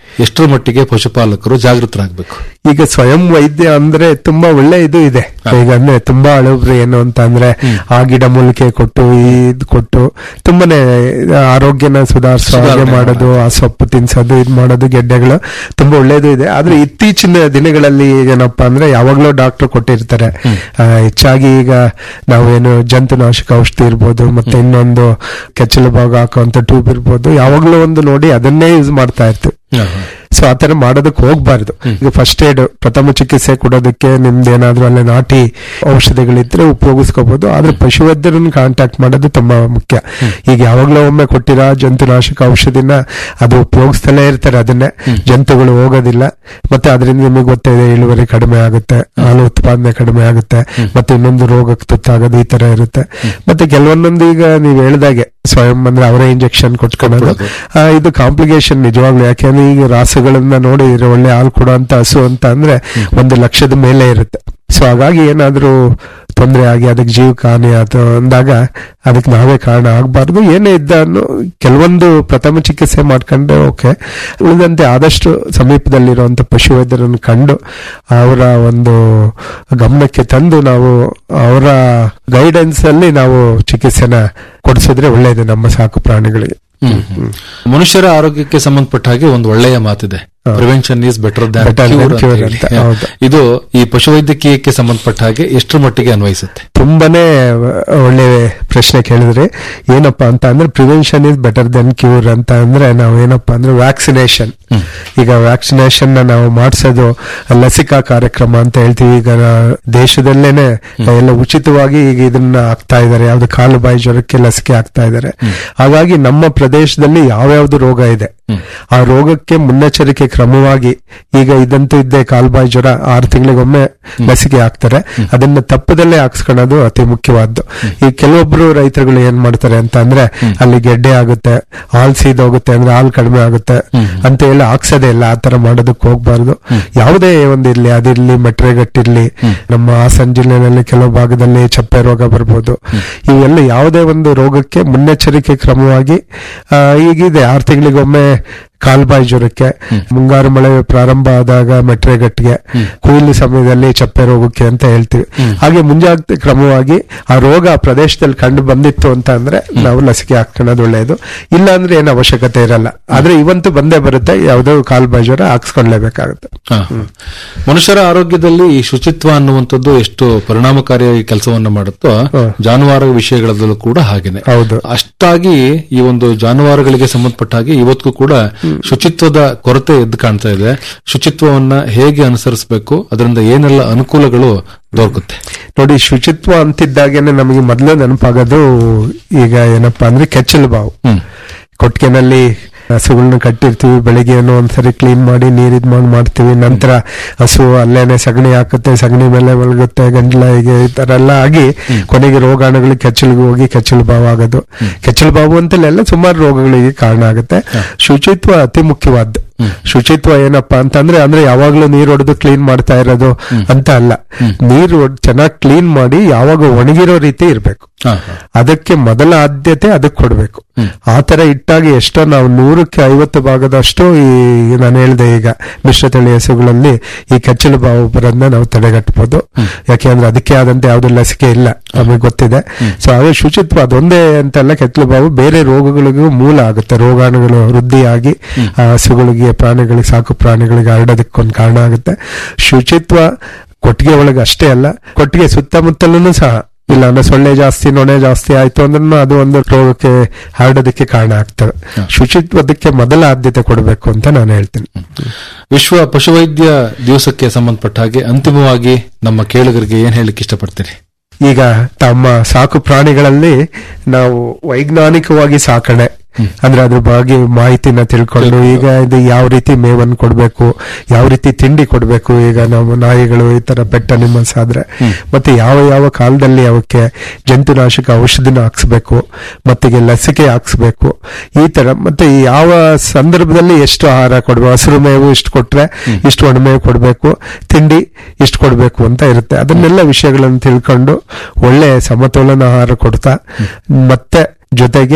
ಎಷ್ಟರ ಮಟ್ಟಿಗೆ ಪಶುಪಾಲಕರು ಜಾಗೃತರಾಗಬೇಕು ಈಗ ಸ್ವಯಂ ವೈದ್ಯ ಅಂದ್ರೆ ತುಂಬಾ ಒಳ್ಳೆ ಇದು ಇದೆ ಈಗ ಅಂದ್ರೆ ತುಂಬಾ ಹಳಬ್ರು ಏನು ಅಂತ ಅಂದ್ರೆ ಆ ಗಿಡ ಮೂಲಿಕೆ ಕೊಟ್ಟು ಇದ್ ಕೊಟ್ಟು ತುಂಬಾನೇ ಆರೋಗ್ಯನ ಸುಧಾರಿಸೋ ಹಾಗೆ ಸುಧಾರಣೆ ಮಾಡೋದು ಆ ಸೊಪ್ಪು ತಿನ್ಸೋದು ಇದ್ ಮಾಡೋದು ಗೆಡ್ಡೆಗಳು ತುಂಬಾ ಒಳ್ಳೇದು ಇದೆ ಆದ್ರೆ ಇತ್ತೀಚಿನ ದಿನಗಳಲ್ಲಿ ಏನಪ್ಪಾ ಅಂದ್ರೆ ಯಾವಾಗ್ಲೂ ಡಾಕ್ಟರ್ ಕೊಟ್ಟಿರ್ತಾರೆ ಆ, ಹೆಚ್ಚಾಗಿ ಈಗ ನಾವೇನು ಜಂತುನಾಶಕ ಔಷಧಿ ಇರ್ಬೋದು ಮತ್ತೆ ಇನ್ನೊಂದು ಕೆಚ್ಚಲು ಭಾಗ ಹಾಕುವಂತ ಟ್ಯೂಬ್ ಇರ್ಬೋದು ಯಾವಾಗ್ಲೂ ಒಂದು ನೋಡಿ ಅದನ್ನೇ ಯೂಸ್ ಮಾಡ್ತಾ ಇರ್ತೀವಿ ಸೊ ಆತರ ಮಾಡೋದಕ್ಕೆ ಹೋಗ್ಬಾರ್ದು ಈಗ ಫಸ್ಟ್ ಏಡ್ ಪ್ರಥಮ ಚಿಕಿತ್ಸೆ ಕೊಡೋದಕ್ಕೆ ನಿಮ್ದು ಏನಾದ್ರೂ ಅಲ್ಲಿ ನಾಟಿ ಔಷಧಿಗಳಿದ್ರೆ ಉಪಯೋಗಿಸ್ಕೋಬಹುದು ಆದ್ರೆ ಪಶುವೈದ್ಯರನ್ನ ಕಾಂಟ್ಯಾಕ್ಟ್ ಮಾಡೋದು ತುಂಬಾ ಮುಖ್ಯ ಈಗ ಯಾವಾಗ್ಲೂ ಒಮ್ಮೆ ಕೊಟ್ಟಿರೋ ಜಂತುನಾಶಕ ಔಷಧಿನ ಅದು ಉಪಯೋಗಿಸ್ತಲೇ ಇರ್ತಾರೆ ಅದನ್ನೇ ಜಂತುಗಳು ಹೋಗೋದಿಲ್ಲ ಮತ್ತೆ ಅದರಿಂದ ನಿಮಗೆ ಗೊತ್ತಿದೆ ಇಳುವರಿ ಕಡಿಮೆ ಆಗುತ್ತೆ ಹಾಲು ಉತ್ಪಾದನೆ ಕಡಿಮೆ ಆಗುತ್ತೆ ಮತ್ತೆ ಇನ್ನೊಂದು ರೋಗಕ್ಕೆ ತುತ್ತಾಗೋದು ಈ ತರ ಇರುತ್ತೆ ಮತ್ತೆ ಕೆಲವೊಂದೊಂದು ಈಗ ನೀವು ಹೇಳ್ದಾಗೆ ಸ್ವಯಂ ಅಂದ್ರೆ ಅವರೇ ಇಂಜೆಕ್ಷನ್ ಕೊಟ್ಕೊಳ್ಳೋದು ಆ, ಇದು ಕಾಂಪ್ಲಿಕೇಶನ್ ನಿಜವಾಗ್ಲು ಯಾಕೆಂದ್ರೆ ಈಗ ರಾಸುಗಳನ್ನ ನೋಡಿದ್ರೆ ಒಳ್ಳೆ ಹಾಲು ಕೊಡುವಂತ ಹಸು ಅಂತ ಅಂದ್ರೆ ಒಂದು ಲಕ್ಷದ ಮೇಲೆ ಇರುತ್ತೆ ಸೊ ಹಾಗಾಗಿ ಏನಾದ್ರೂ ತೊಂದರೆ ಆಗಿ ಅದಕ್ಕೆ ಜೀವಕ್ಕೆ ಹಾನಿ ಆಯ್ತು ಅಂದಾಗ ಅದಕ್ಕೆ ನಾವೇ ಕಾರಣ ಆಗಬಾರ್ದು ಏನೇ ಇದ್ದಾನು ಕೆಲವೊಂದು ಪ್ರಥಮ ಚಿಕಿತ್ಸೆ ಮಾಡ್ಕೊಂಡ್ರೆ ಓಕೆ ಉಳಿದಂತೆ ಆದಷ್ಟು ಸಮೀಪದಲ್ಲಿರುವಂತ ಪಶುವೈದ್ಯರನ್ನು ಕಂಡು ಅವರ ಒಂದು ಗಮನಕ್ಕೆ ತಂದು ನಾವು ಅವರ ಗೈಡೆನ್ಸ್ ಅಲ್ಲಿ ನಾವು ಚಿಕಿತ್ಸೆನ ಕೊಡಿಸಿದ್ರೆ ಒಳ್ಳೆಯದು ನಮ್ಮ ಸಾಕು ಪ್ರಾಣಿಗಳಿಗೆ ಮನುಷ್ಯರ ಆರೋಗ್ಯಕ್ಕೆ ಸಂಬಂಧಪಟ್ಟ ಹಾಗೆ ಒಂದು ಒಳ್ಳೆಯ ಮಾತಿದೆ prevention is better Better than than cure ಅಂತ, ಹೌದು. ಇದು ಈ ಪಶುವೈದ್ಯಕೀಯಕ್ಕೆ ಸಂಬಂಧಪಟ್ಟ ಹಾಗೆ ಎಷ್ಟರ ಮಟ್ಟಿಗೆ ಅನ್ವಯಿಸುತ್ತೆ ತುಂಬಾನೇ ಒಳ್ಳೆ ಪ್ರಶ್ನೆ ಕೇಳಿದ್ರಿ ಏನಪ್ಪಾ ಅಂತ ಅಂದ್ರೆ prevention is better than cure ಅಂತ ಅಂದ್ರೆ ನಾವು ಏನಪ್ಪಾ ಅಂದ್ರೆ ವ್ಯಾಕ್ಸಿನೇಷನ್ ಈಗ ವ್ಯಾಕ್ಸಿನೇಷನ್ ನಾವು ಮಾಡಿಸೋದು ಲಸಿಕಾ ಕಾರ್ಯಕ್ರಮ ಅಂತ ಹೇಳ್ತೀವಿ ಈಗ ನಾ- ದೇಶದಲ್ಲೇನೆ ಎಲ್ಲ ಉಚಿತವಾಗಿ ಈಗ ಇದನ್ನ ಆಗ್ತಾ ಇದ್ದಾರೆ ಯಾವ್ದು ಕಾಲು ಬಾಯಿ ಜ್ವರಕ್ಕೆ ಲಸಿಕೆ ಆಗ್ತಾ ಇದ್ದಾರೆ ಹಾಗಾಗಿ ನಮ್ಮ ಪ್ರದೇಶದಲ್ಲಿ ಯಾವ್ಯಾವ್ದು ರೋಗ ಇದೆ ಆ ರೋಗಕ್ಕೆ ಮುನ್ನೆಚ್ಚರಿಕೆ ಕ್ರಮವಾಗಿ ಈಗ ಇದಂತೂ ಇದ್ದೆ ಕಾಲ್ಬಾಯಿ ಜ್ವರ ಆರು ತಿಂಗಳಿಗೊಮ್ಮೆ ಲಸಿಕೆ ಹಾಕ್ತಾರೆ ಅದನ್ನ ತಪ್ಪದಲ್ಲೇ ಹಾಕ್ಸ್ಕೊಳ್ಳೋದು ಅತಿ ಮುಖ್ಯವಾದ್ದು ಈ ಕೆಲವೊಬ್ರು ರೈತರುಗಳು ಏನ್ ಮಾಡ್ತಾರೆ ಅಂತ ಅಂದ್ರೆ ಅಲ್ಲಿ ಗೆಡ್ಡೆ ಆಗುತ್ತೆ ಹಾಲ್ ಸೀದೋಗುತ್ತೆ ಅಂದ್ರೆ ಹಾಲ್ ಕಡಿಮೆ ಆಗುತ್ತೆ ಅಂತ ಹೇಳಿ ಹಾಕ್ಸೋದೇ ಇಲ್ಲ ಆತರ ಮಾಡೋದಕ್ಕೆ ಹೋಗ್ಬಾರ್ದು ಯಾವುದೇ ಒಂದಿರ್ಲಿ ಅದಿರ್ಲಿ ಮೆಟ್ರೆಗಟ್ಟಿರ್ಲಿ ನಮ್ಮ ಹಾಸನ ಜಿಲ್ಲೆನಲ್ಲಿ ಕೆಲವು ಭಾಗದಲ್ಲಿ ಚಪ್ಪೆ ರೋಗ ಬರ್ಬೋದು ಇವೆಲ್ಲ ಯಾವುದೇ ಒಂದು ರೋಗಕ್ಕೆ ಮುನ್ನೆಚ್ಚರಿಕೆ ಕ್ರಮವಾಗಿ ಆ, ಈಗಿದೆ ಆರು ತಿಂಗಳಿಗೊಮ್ಮೆ ಕಾಲ್ಬಾಯಿ ಜ್ವರಕ್ಕೆ ಮುಂಗಾರು ಮಳೆ ಪ್ರಾರಂಭ ಆದಾಗ ಮೆಟ್ರೆಗಟ್ಟಿಗೆ ಕೊಯ್ಲು ಸಮಯದಲ್ಲಿ ಚಪ್ಪೆ ರೋಗಕ್ಕೆ ಅಂತ ಹೇಳ್ತೀವಿ ಹಾಗೆ ಮುಂಜಾಗ್ರತೆ ಕ್ರಮವಾಗಿ ಆ ರೋಗ ಆ ಪ್ರದೇಶದಲ್ಲಿ ಕಂಡು ಬಂದಿತ್ತು ಅಂತ ಅಂದ್ರೆ ನಾವು ಲಸಿಕೆ ಹಾಕ್ಕೊಳ್ಳೋದು ಒಳ್ಳೆಯದು ಇಲ್ಲ ಅಂದ್ರೆ ಏನು ಅವಶ್ಯಕತೆ ಇರಲ್ಲ ಆದ್ರೆ ಇವಂತೂ ಬಂದೇ ಬರುತ್ತೆ ಯಾವುದೋ ಕಾಲ್ಬಾಯಿ ಜ್ವರ ಹಾಕ್ಸ್ಕೊಳ್ಳೇಬೇಕಾಗುತ್ತೆ ಹ, ಹ. ಮನುಷ್ಯರ ಆರೋಗ್ಯದಲ್ಲಿ ಈ ಶುಚಿತ್ವ ಅನ್ನುವಂಥದ್ದು ಎಷ್ಟು ಪರಿಣಾಮಕಾರಿಯಾಗಿ ಕೆಲಸವನ್ನ ಮಾಡುತ್ತೋ ಜಾನುವಾರು ವಿಷಯಗಳಲ್ಲೂ ಕೂಡ ಹಾಗೇನೆ ಹೌದು ಅಷ್ಟಾಗಿ ಈ ಒಂದು ಜಾನುವಾರುಗಳಿಗೆ ಸಂಬಂಧಪಟ್ಟ ಹಾಗೆ ಇವತ್ತಿಗೂ ಕೂಡ ಶುಚಿತ್ವದ ಕೊರತೆ ಎದ್ದು ಕಾಣ್ತಾ ಇದೆ ಶುಚಿತ್ವವನ್ನ ಹೇಗೆ ಅನುಸರಿಸಬೇಕು ಅದರಿಂದ ಏನೆಲ್ಲ ಅನುಕೂಲಗಳು ದೊರಕುತ್ತೆ ನೋಡಿ ಶುಚಿತ್ವ ಅಂತಿದ್ದಾಗೇನೆ ನಮಗೆ ಮೊದಲು ನೆನಪಾಗೋದು ಈಗ ಏನಪ್ಪಾ ಅಂದ್ರೆ ಕೆಚ್ಚಲು ಬಾವು ಕೊಟ್ಟಿಗೆನಲ್ಲಿ ಹಸುಗಳನ್ನ ಕಟ್ಟಿರ್ತೀವಿ ಬೆಳಿಗ್ಗೆ ಏನೋ ಒಂದ್ಸರಿ ಕ್ಲೀನ್ ಮಾಡಿ ನೀರ್ ಇದ್ ಮಾಡಿ ಮಾಡ್ತೀವಿ ನಂತರ ಹಸು ಅಲ್ಲೇನೆ ಸಗಣಿ ಹಾಕುತ್ತೆ ಸಗಣಿ ಮೇಲೆ ಒಳಗುತ್ತೆ ಗಂಟ್ಲ ಹೀಗೆ ಈ ತರ ಎಲ್ಲ ಆಗಿ ಕೊನೆಗೆ ರೋಗಾಣುಗಳು ಕೆಚ್ಚಲಿಗೆ ಹೋಗಿ ಕೆಚ್ಚಲು ಬಾವು ಆಗೋದು ಕೆಚ್ಚಲು ಬಾವು ಅಂತಲೆಲ್ಲ ಸುಮಾರು ರೋಗಗಳಿಗೆ ಕಾರಣ ಆಗುತ್ತೆ ಶುಚಿತ್ವ ಅತಿ ಮುಖ್ಯವಾದ್ದು ಶುಚಿತ್ವ ಏನಪ್ಪಾ ಅಂತಂದ್ರೆ ಅಂದ್ರೆ ಯಾವಾಗ್ಲೂ ನೀರ್ ಹೊಡೆದು ಕ್ಲೀನ್ ಮಾಡ್ತಾ ಇರೋದು ಅಂತ ಅಲ್ಲ ನೀರು ಚೆನ್ನಾಗಿ ಕ್ಲೀನ್ ಮಾಡಿ ಯಾವಾಗ ಒಣಗಿರೋ ರೀತಿ ಇರ್ಬೇಕು ಅದಕ್ಕೆ ಮೊದಲ ಆದ್ಯತೆ ಅದಕ್ಕೆ ಕೊಡ್ಬೇಕು ಆ ತರ ಇಟ್ಟಾಗ ಎಷ್ಟೋ ನಾವು ನೂರಕ್ಕೆ ಐವತ್ತು ಭಾಗದಷ್ಟು ಈ ನಾನು ಹೇಳ್ದೆ ಈಗ ಮಿಶ್ರತಳಿ ಹಸುಗಳಲ್ಲಿ ಈ ಕೆಚ್ಚಲು ಬಾವು ಬರೋದನ್ನ ನಾವು ತಡೆಗಟ್ಟಬಹುದು ಯಾಕೆಂದ್ರೆ ಅದಕ್ಕೆ ಆದಂತೆ ಯಾವ್ದು ಲಸಿಕೆ ಇಲ್ಲ ನಮಗೆ ಗೊತ್ತಿದೆ ಸೊ ಅದೇ ಶುಚಿತ್ವ ಅದೊಂದೇ ಅಂತಲ್ಲ ಕೆಚ್ಚಲು ಬಾವು ಬೇರೆ ರೋಗಗಳಿಗೂ ಮೂಲ ಆಗುತ್ತೆ ರೋಗಾಣುಗಳು ವೃದ್ಧಿಯಾಗಿ ಆ ಹಸುಗಳಿಗೆ ಪ್ರಾಣಿಗಳಿಗೆ ಸಾಕು ಪ್ರಾಣಿಗಳಿಗೆ ಹರಡೋದಕ್ಕೊಂದು ಕಾರಣ ಆಗುತ್ತೆ ಶುಚಿತ್ವ ಕೊಟ್ಟಿಗೆ ಒಳಗೆ ಅಷ್ಟೇ ಅಲ್ಲ ಕೊಟ್ಟಿಗೆ ಸುತ್ತಮುತ್ತಲೂ ಸಹ ಇಲ್ಲ ಅಂದ್ರೆ ಸೊಳ್ಳೆ ಜಾಸ್ತಿ ನೊಣೆ ಜಾಸ್ತಿ ಆಯ್ತು ಅಂದ್ರೆ ಅದು ಒಂದು ರೋಗಕ್ಕೆ ಹರಡೋದಕ್ಕೆ ಕಾರಣ ಆಗ್ತದೆ ಶುಚಿತ್ವದಕ್ಕೆ ಮೊದಲ ಆದ್ಯತೆ ಕೊಡಬೇಕು ಅಂತ ನಾನು ಹೇಳ್ತೀನಿ ವಿಶ್ವ ಪಶುವೈದ್ಯ ದಿವಸಕ್ಕೆ ಸಂಬಂಧಪಟ್ಟ ಹಾಗೆ ಅಂತಿಮವಾಗಿ ನಮ್ಮ ಕೇಳುಗರಿಗೆ ಏನ್ ಹೇಳಲಿಕ್ಕೆ ಇಷ್ಟಪಡ್ತೀರಿ ಈಗ ತಮ್ಮ ಸಾಕು ಪ್ರಾಣಿಗಳಲ್ಲಿ ನಾವು ವೈಜ್ಞಾನಿಕವಾಗಿ ಸಾಕಣೆ ಅಂದ್ರೆ ಅದ್ರ ಬಗ್ಗೆ ಮಾಹಿತಿನ ತಿಳ್ಕೊಂಡು ಈಗ ಇದು ಯಾವ ರೀತಿ ಮೇವನ್ನು ಕೊಡ್ಬೇಕು ಯಾವ ರೀತಿ ತಿಂಡಿ ಕೊಡ್ಬೇಕು ಈಗ ನಾವು ನಾಯಿಗಳು ಈ ತರ ಪೆಟ್ ಅನಿಮಲ್ಸ್ ಆದ್ರೆ ಮತ್ತೆ ಯಾವ ಯಾವ ಕಾಲದಲ್ಲಿ ಅವಕ್ಕೆ ಜಂತುನಾಶಕ ಔಷಧಿನ ಹಾಕ್ಸ್ಬೇಕು ಮತ್ತಿಗೆ ಲಸಿಕೆ ಹಾಕ್ಸ್ಬೇಕು ಈ ತರ ಮತ್ತೆ ಯಾವ ಸಂದರ್ಭದಲ್ಲಿ ಎಷ್ಟು ಆಹಾರ ಕೊಡ್ಬೇಕು ಹಸಿರು ಮೇವು ಇಷ್ಟು ಕೊಟ್ರೆ ಇಷ್ಟು ಒಣಮೇವು ಕೊಡ್ಬೇಕು ತಿಂಡಿ ಇಷ್ಟು ಕೊಡ್ಬೇಕು ಅಂತ ಇರುತ್ತೆ ಅದನ್ನೆಲ್ಲ ವಿಷಯಗಳನ್ನು ತಿಳ್ಕೊಂಡು ಒಳ್ಳೆ ಸಮತೋಲನ ಆಹಾರ ಕೊಡ್ತಾ ಮತ್ತೆ ಜೊತೆಗೆ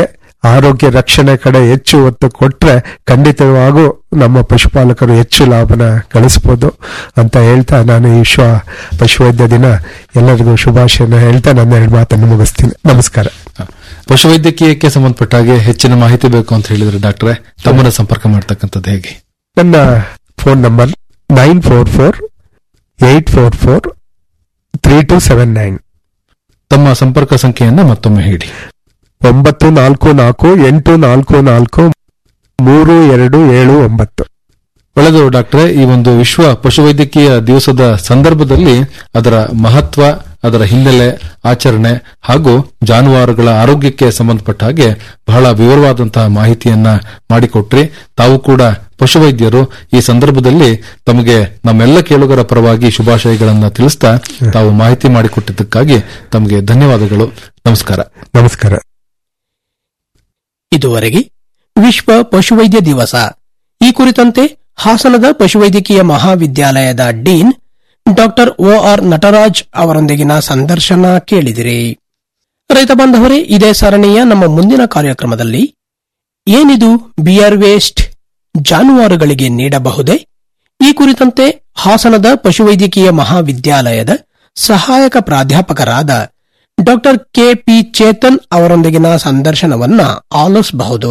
ಆರೋಗ್ಯ ರಕ್ಷಣೆ ಕಡೆ ಹೆಚ್ಚು ಒತ್ತು ಕೊಟ್ರೆ ಖಂಡಿತವಾಗೂ ನಮ್ಮ ಪಶುಪಾಲಕರು ಹೆಚ್ಚು ಲಾಭನ ಗಳಿಸಬಹುದು ಅಂತ ಹೇಳ್ತಾ ನಾನು ಈ ವಿಶ್ವ ಪಶುವೈದ್ಯ ದಿನ ಎಲ್ಲರಿಗೂ ಶುಭಾಶಯನ ಹೇಳ್ತಾ ನನ್ನ ಎರಡು ಮಾತನ್ನು ಮುಗಿಸ್ತೀನಿ ನಮಸ್ಕಾರ ಪಶುವೈದ್ಯಕೀಯಕ್ಕೆ ಸಂಬಂಧಪಟ್ಟ ಹಾಗೆ ಹೆಚ್ಚಿನ ಮಾಹಿತಿ ಬೇಕು ಅಂತ ಹೇಳಿದ್ರೆ ಡಾಕ್ಟ್ರೆ ತಮ್ಮನ್ನ ಸಂಪರ್ಕ ಮಾಡ್ತಕ್ಕಂಥದ್ದು ಹೇಗೆ ನನ್ನ phone number nine four four eight four four three two seven nine ತಮ್ಮ ಸಂಪರ್ಕ ಸಂಖ್ಯೆಯನ್ನ ಮತ್ತೊಮ್ಮೆ ಹೇಳಿ ಒಂಬತ್ತು ನಾಲ್ಕು ನಾಲ್ಕು ಎಂಟು ನಾಲ್ಕು ನಾಲ್ಕು ಮೂರು ಎರಡು ಏಳು ಒಂಬತ್ತು ಒಳ್ಳೆದು ಡಾಕ್ಟ್ರೆ ಈ ಒಂದು ವಿಶ್ವ ಪಶುವೈದ್ಯಕೀಯ ದಿವಸದ ಸಂದರ್ಭದಲ್ಲಿ ಅದರ ಮಹತ್ವ ಅದರ ಹಿನ್ನೆಲೆ ಆಚರಣೆ ಹಾಗೂ ಜಾನುವಾರುಗಳ ಆರೋಗ್ಯಕ್ಕೆ ಸಂಬಂಧಪಟ್ಟ ಹಾಗೆ ಬಹಳ ವಿವರವಾದಂತಹ ಮಾಹಿತಿಯನ್ನ ಮಾಡಿಕೊಟ್ರಿ ತಾವು ಕೂಡ ಪಶುವೈದ್ಯರು ಈ ಸಂದರ್ಭದಲ್ಲಿ ತಮಗೆ ನಮ್ಮೆಲ್ಲ ಕೇಳುಗರ ಪರವಾಗಿ ಶುಭಾಶಯಗಳನ್ನ ತಿಳಿಸ್ತಾ ತಾವು ಮಾಹಿತಿ ಮಾಡಿಕೊಟ್ಟಿದ್ದಕ್ಕಾಗಿ ತಮಗೆ ಧನ್ಯವಾದಗಳು ನಮಸ್ಕಾರ ನಮಸ್ಕಾರ ಇದುವರೆಗೆ ವಿಶ್ವ ಪಶುವೈದ್ಯ ದಿವಸ ಈ ಕುರಿತಂತೆ ಹಾಸನದ ಪಶುವೈದ್ಯಕೀಯ ಮಹಾವಿದ್ಯಾಲಯದ ಡೀನ್ ಡಾಕ್ಟರ್ ಆರ್ ನಟರಾಜ್ ಅವರೊಂದಿಗಿನ ಸಂದರ್ಶನ ಕೇಳಿದಿರಿ ರೈತ ಬಾಂಧವರೇ ಇದೇ ಸರಣಿಯ ನಮ್ಮ ಮುಂದಿನ ಕಾರ್ಯಕ್ರಮದಲ್ಲಿ ಏನಿದು ಬಿಯರ್ ವೇಸ್ಟ್ ಜಾನುವಾರುಗಳಿಗೆ ನೀಡಬಹುದೇ ಈ ಕುರಿತಂತೆ ಹಾಸನದ ಪಶುವೈದ್ಯಕೀಯ ಮಹಾವಿದ್ಯಾಲಯದ ಸಹಾಯಕ ಪ್ರಾಧ್ಯಾಪಕರಾದ ಡಾಕ್ಟರ್ ಕೆಪಿ ಚೇತನ್ ಅವರೊಂದಿಗಿನ ಸಂದರ್ಶನವನ್ನ ಆಲಿಸಬಹುದು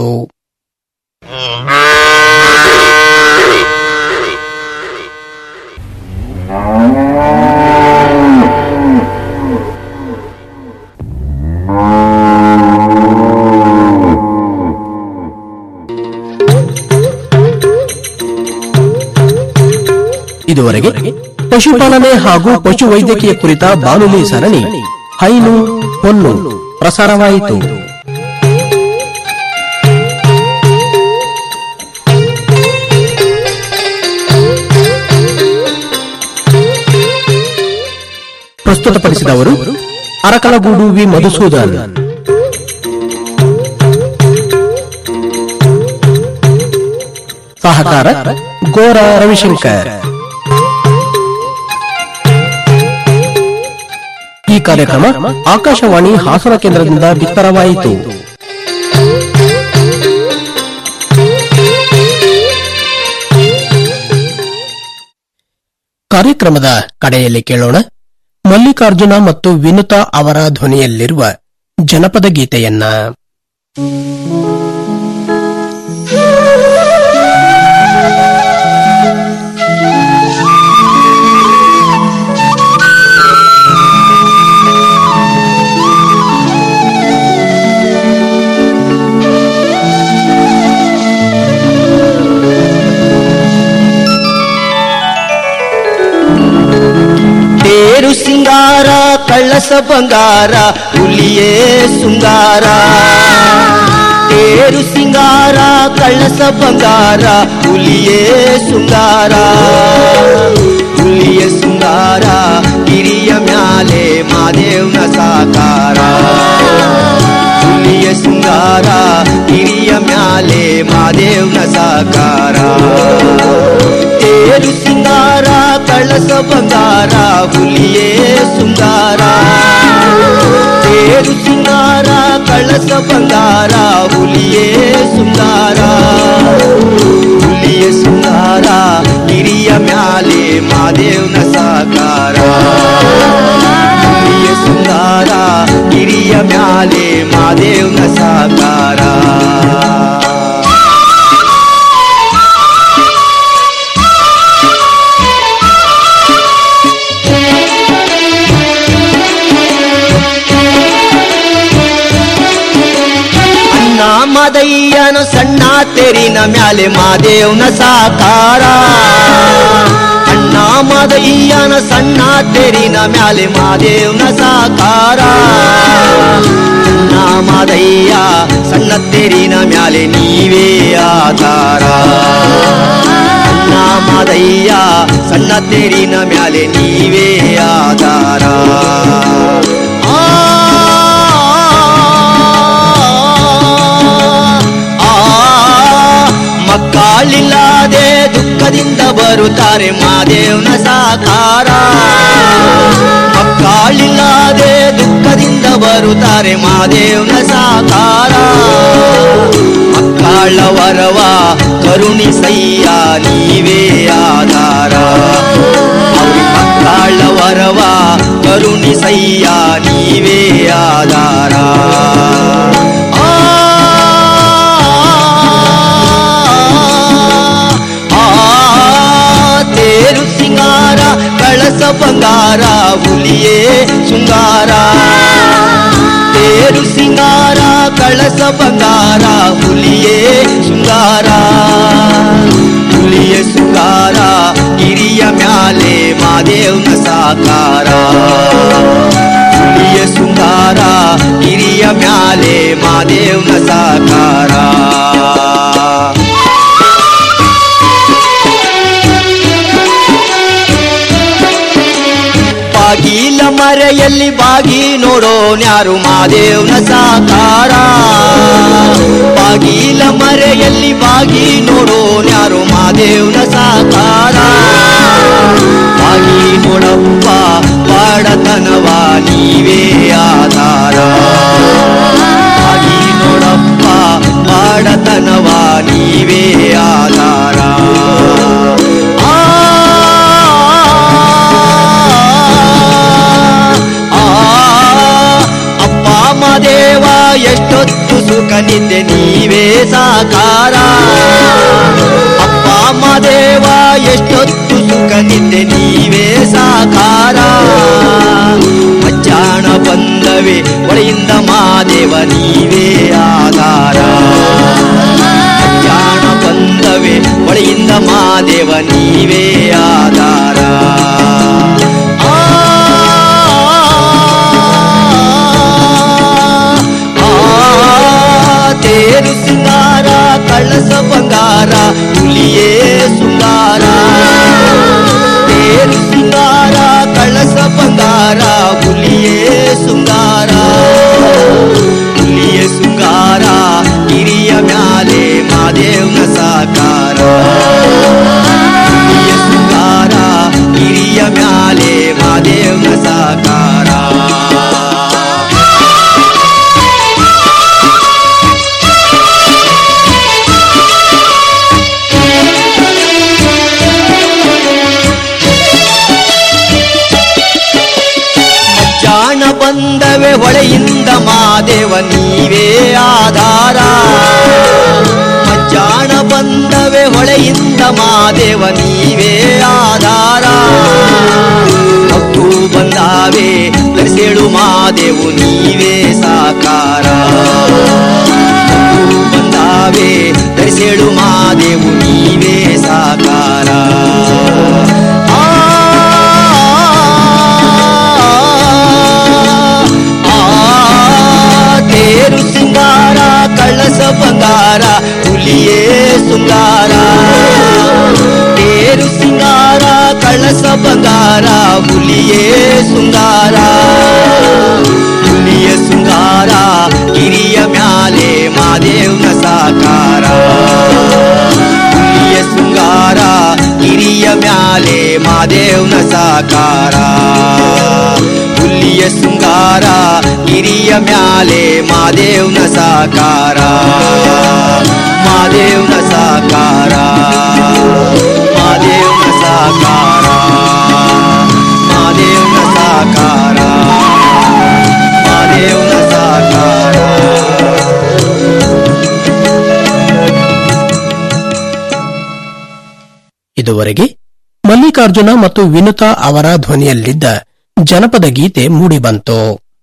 ಇದುವರೆಗೆ ಪಶುಪಾಲನೆ ಹಾಗೂ ಪಶುವೈದ್ಯಕೀಯ ಕುರಿತ ಬಾನುಲಿ ಸರಣಿ ಹೈನು ಹೊನ್ನು ಪ್ರಸಾರವಾಯಿತು ಪ್ರಸ್ತುತಪಡಿಸಿದವರು ಅರಕಲಗೂಡು ವಿ ಮಧುಸೂದನ್ ಸಹಕಾರ ಗೋರ ರವಿಶಂಕರ್ ಈ ಕಾರ್ಯಕ್ರಮ ಆಕಾಶವಾಣಿ ಹಾಸನ ಕೇಂದ್ರದಿಂದ ಬಿತ್ತರವಾಯಿತು ಕಾರ್ಯಕ್ರಮದ ಕಡೆಯಲ್ಲಿ ಕೇಳೋಣ ಮಲ್ಲಿಕಾರ್ಜುನ ಮತ್ತು ವಿನುತಾ ಅವರ ಧ್ವನಿಯಲ್ಲಿರುವ ಜನಪದ ಗೀತೆಯನ್ನ ತೇರು ಸಿಂಗಾರ ಕಳ್ಳಸ ಬಂಗಾರ ಹುಲಿಯೇ ಸುಂಗಾರ ತೇರು ಸಿಂಗಾರ ಕಳ್ಳಸ ಬಂಗಾರ ಹುಲಿಯೇ ಸುಂಗಾರ ಹುಲಿಯ ಸುಂಗಾರ ಗಿರಿಯ ಮ್ಯಾಲೆ ಮಾದೇವ್ನ ಸಾಕಾರ ಹುಲಿಯ ಸುಂಗಾರ ಗಿರಿಯ ಮ್ಯಾಲೆ ಮಾದೇವ್ನ ಸಾಕಾರ ತೇರು ಸಿಂಗಾರ ಕಳಸ ಬಂಗಾರ ಹುಲಿಯೇ ಸುಂಗಾರ ತೇರು ಸಿಂಗಾರ ಕಳಸ ಬಂಗಾರ ಹುಲಿಯೇ ಸುಂಗಾರ ಹುಲಿಯ ಸುಂಗಾರ ಗಿರಿಯ ಮ್ಯಾಲೆ ಮಾದೇವ್ನ ಸಾಕಾರ ಹುಲಿಯ ಸುಂಗಾರ ಗಿರಿಯ ಮ್ಯಾಲೆ ಮಾದೇವ್ನ ಸಾಕಾರ ಅಣ್ಣ ಮದಯ್ಯನ ಸಣ್ಣ ತೆರಿನ ಮ್ಯಾಲೆ ಮಾದೇವ್ನ ಸಾಕಾರ ಅಣ್ಣ ಮದಯ್ಯನ ಸಣ್ಣ ತೆರಿನ ಮ್ಯಾಲೆ ಮಾದೇವ್ನ ಸಾಕಾರ ಅಣ್ಣ ಮದಯ್ಯ ಸಣ್ಣ ತೆರಿನ ಮ್ಯಾಲೆ ನೀವೇ ಆಧಾರ ಅಣ್ಣ ಮದಯ್ಯ ಸಣ್ಣ ತೆರಿನ ಮ್ಯಾಲೆ ನೀವೇ ಆಧಾರ ಆ ಮಕ್ಕಳಿಲ್ಲದೆ ದುಃಖದಿಂದ ಬರುತ್ತಾರೆ ಮಾದೇವ್ನ ಸಾಕಾರ ಮಕ್ಕಳಿಲ್ಲದೆ ದುಃಖದಿಂದ ಬರುತ್ತಾರೆ ಮಾದೇವ್ನ ಸಾಕಾರ ಮಕ್ಕಳ ವರವ ಕರುಣಿಸಯ್ಯ ನೀವೇ ಆಧಾರ ಅವ್ರಿ ಮಕ್ಕಳ ವರವ ಕರುಣಿಸಯ್ಯ ನೀವೇ ಆಧಾರ ಆ, ಆ, ತೇರು ಸಿಂಗಾರ ಕಳಸ ಬಂಗಾರ ಹುಲಿಯೇ ಶೃಂಗಾರ ತೇರು ಸಿಂಗಾರ ಕಳಸ ಬಂಗಾರ ಹುಲಿಯೇ ಶೃಂಗಾರ ಹುಲಿಯ ಶೃಂಗಾರ ಗಿರಿಯ ಮ್ಯಾಲೆ ಮಾದೇವ್ನ ಸಾಕಾರ ಹುಲಿಯ ಶೃಂಗಾರ ಗಿರಿಯ ಮ್ಯಾಲೆ ಮಾದೇವ್ನ ಸಾಕಾರ ಬಾಗಿಲ ಮರೆಯಲ್ಲಿ ಬಾಗಿ ನೋಡೋನ್ಯಾರು ಮಾದೇವ್ನ ಸಾಕಾರ ಬಾಗಿಲ ಮರೆಯಲ್ಲಿ ಬಾಗಿ ನೋಡೋನ್ಯಾರು ಮಾದೇವ್ನ ಸಾಕಾರ ಬಾಗಿ ನೋಡಪ್ಪ ಬಾಡತನವ ನೀವೇ ಆಧಾರ ಬಾಗಿ ನೋಡಪ್ಪ ಬಾಡತನವ ನೀವೇ ಆಧಾರ ಆ ಆ, ಅಪ್ಪ ಮದೇವ ಎಷ್ಟೊತ್ತು ಸುಖ ನಿದ್ದೆ ನೀವೇ ಸಾಕಾರ ಅಪ್ಪ ಮದೇವ ಎಷ್ಟೊತ್ತು ಸುಖ ನಿದ್ದೆ ನೀವೇ ಸಾಕಾರ ಮಜ್ಜಾಣ ಬಂದವೆ ಒಳೆಯಿಂದ ಮಾದೇವ ನೀವೇ ಆಧಾರ ಮಜ್ಜಾಣ ಬಂದವೆ ಒಳೆಯಿಂದ ಮಾದೇವ ನೀವೇ ಆಧಾರ ಆ, ಆ, ತೇರು ಸಿಂಗಾರ ಕಳಸ ಬಂಗಾರ ಹುಲಿಯೇ ಶೃಂಗಾರ ತೇರು ಸಿಂಗಾರ ಕಳಸ ಬಂಗಾರ ಹುಲಿಯೇ ಶೃಂಗಾರ ಹುಲಿಯ ಶೃಂಗಾರ ಗಿರಿಯ ಮ್ಯಾಲೆ ಮಾದೇವ್ನ ಸಾಕಾರ ಹುಲಿಯ ಶೃಂಗಾರ ಗಿರಿಯ ಮ್ಯಾಲೆ ಮಾದೇವ್ನ ಸಾಕಾರ ಜಾಣ ಬಂದವೆ ಹೊಳೆಯಿಂದ ಮಾದೇವ ನೀವೇ ಆಧಾರ ಮಜ್ಜಾಣ ಬಂದವೆ ಹೊಳೆಯಿಂದ ಮಾದೇವ ನೀವೇ ಆಧಾರ ಮಕ್ಕಳು ಬಂದಾವೆ ತರಿಸೇಳು ಮಾದೇವು ನೀವೇ ಸಾಕಾರ ಮಕ್ಕಳು ಬಂದಾವೆ ತರಿಸೇಳು ಮಾದೇವು ನೀವೇ ಸಾಕಾರ ಆ ಆ, ತೇರು ಸಿಂಗಾರ ಕಳಸ ಬಂಗಾರ ಹುಲಿಯೇ ಶೃಂಗಾರ ತೇರು ಸಿಂಗಾರ ಕಳಸ ಬಂಗಾರ ಹುಲಿಯೇ ಶೃಂಗಾರ ಹುಲಿಯ ಶೃಂಗಾರ ಗಿರಿಯ ಮ್ಯಾಲೆ ಮಾದೇವ್ನ ಸಾಕಾರ ಹುಲಿಯ ಶೃಂಗಾರ ಗಿರಿಯ ಮ್ಯಾಲೆ ಮಾದೇವ್ನ ಸಾಕಾರ ಹುಲಿಯ ಶೃಂಗಾರ ಗಿರಿಯ ಮ್ಯಾಲೆ ಮಾದೇವ್ನ ಸಾಕಾರ ಮಾದೇವ್ನ ಸಾಕಾರ ಮಾದೇವ್ನ ಸಾಕಾರ ಮಾದೇವ್ನ ಸಾಕಾರ ಮಾದೇವ್ನ ಸಾಕಾರ ಇದುವರೆಗೆ ಮಲ್ಲಿಕಾರ್ಜುನ ಮತ್ತು ವಿನುತಾ ಅವರ ಧ್ವನಿಯಲ್ಲಿದ್ದ ಜನಪದ ಗೀತೆ ಮೂಡಿಬಂತು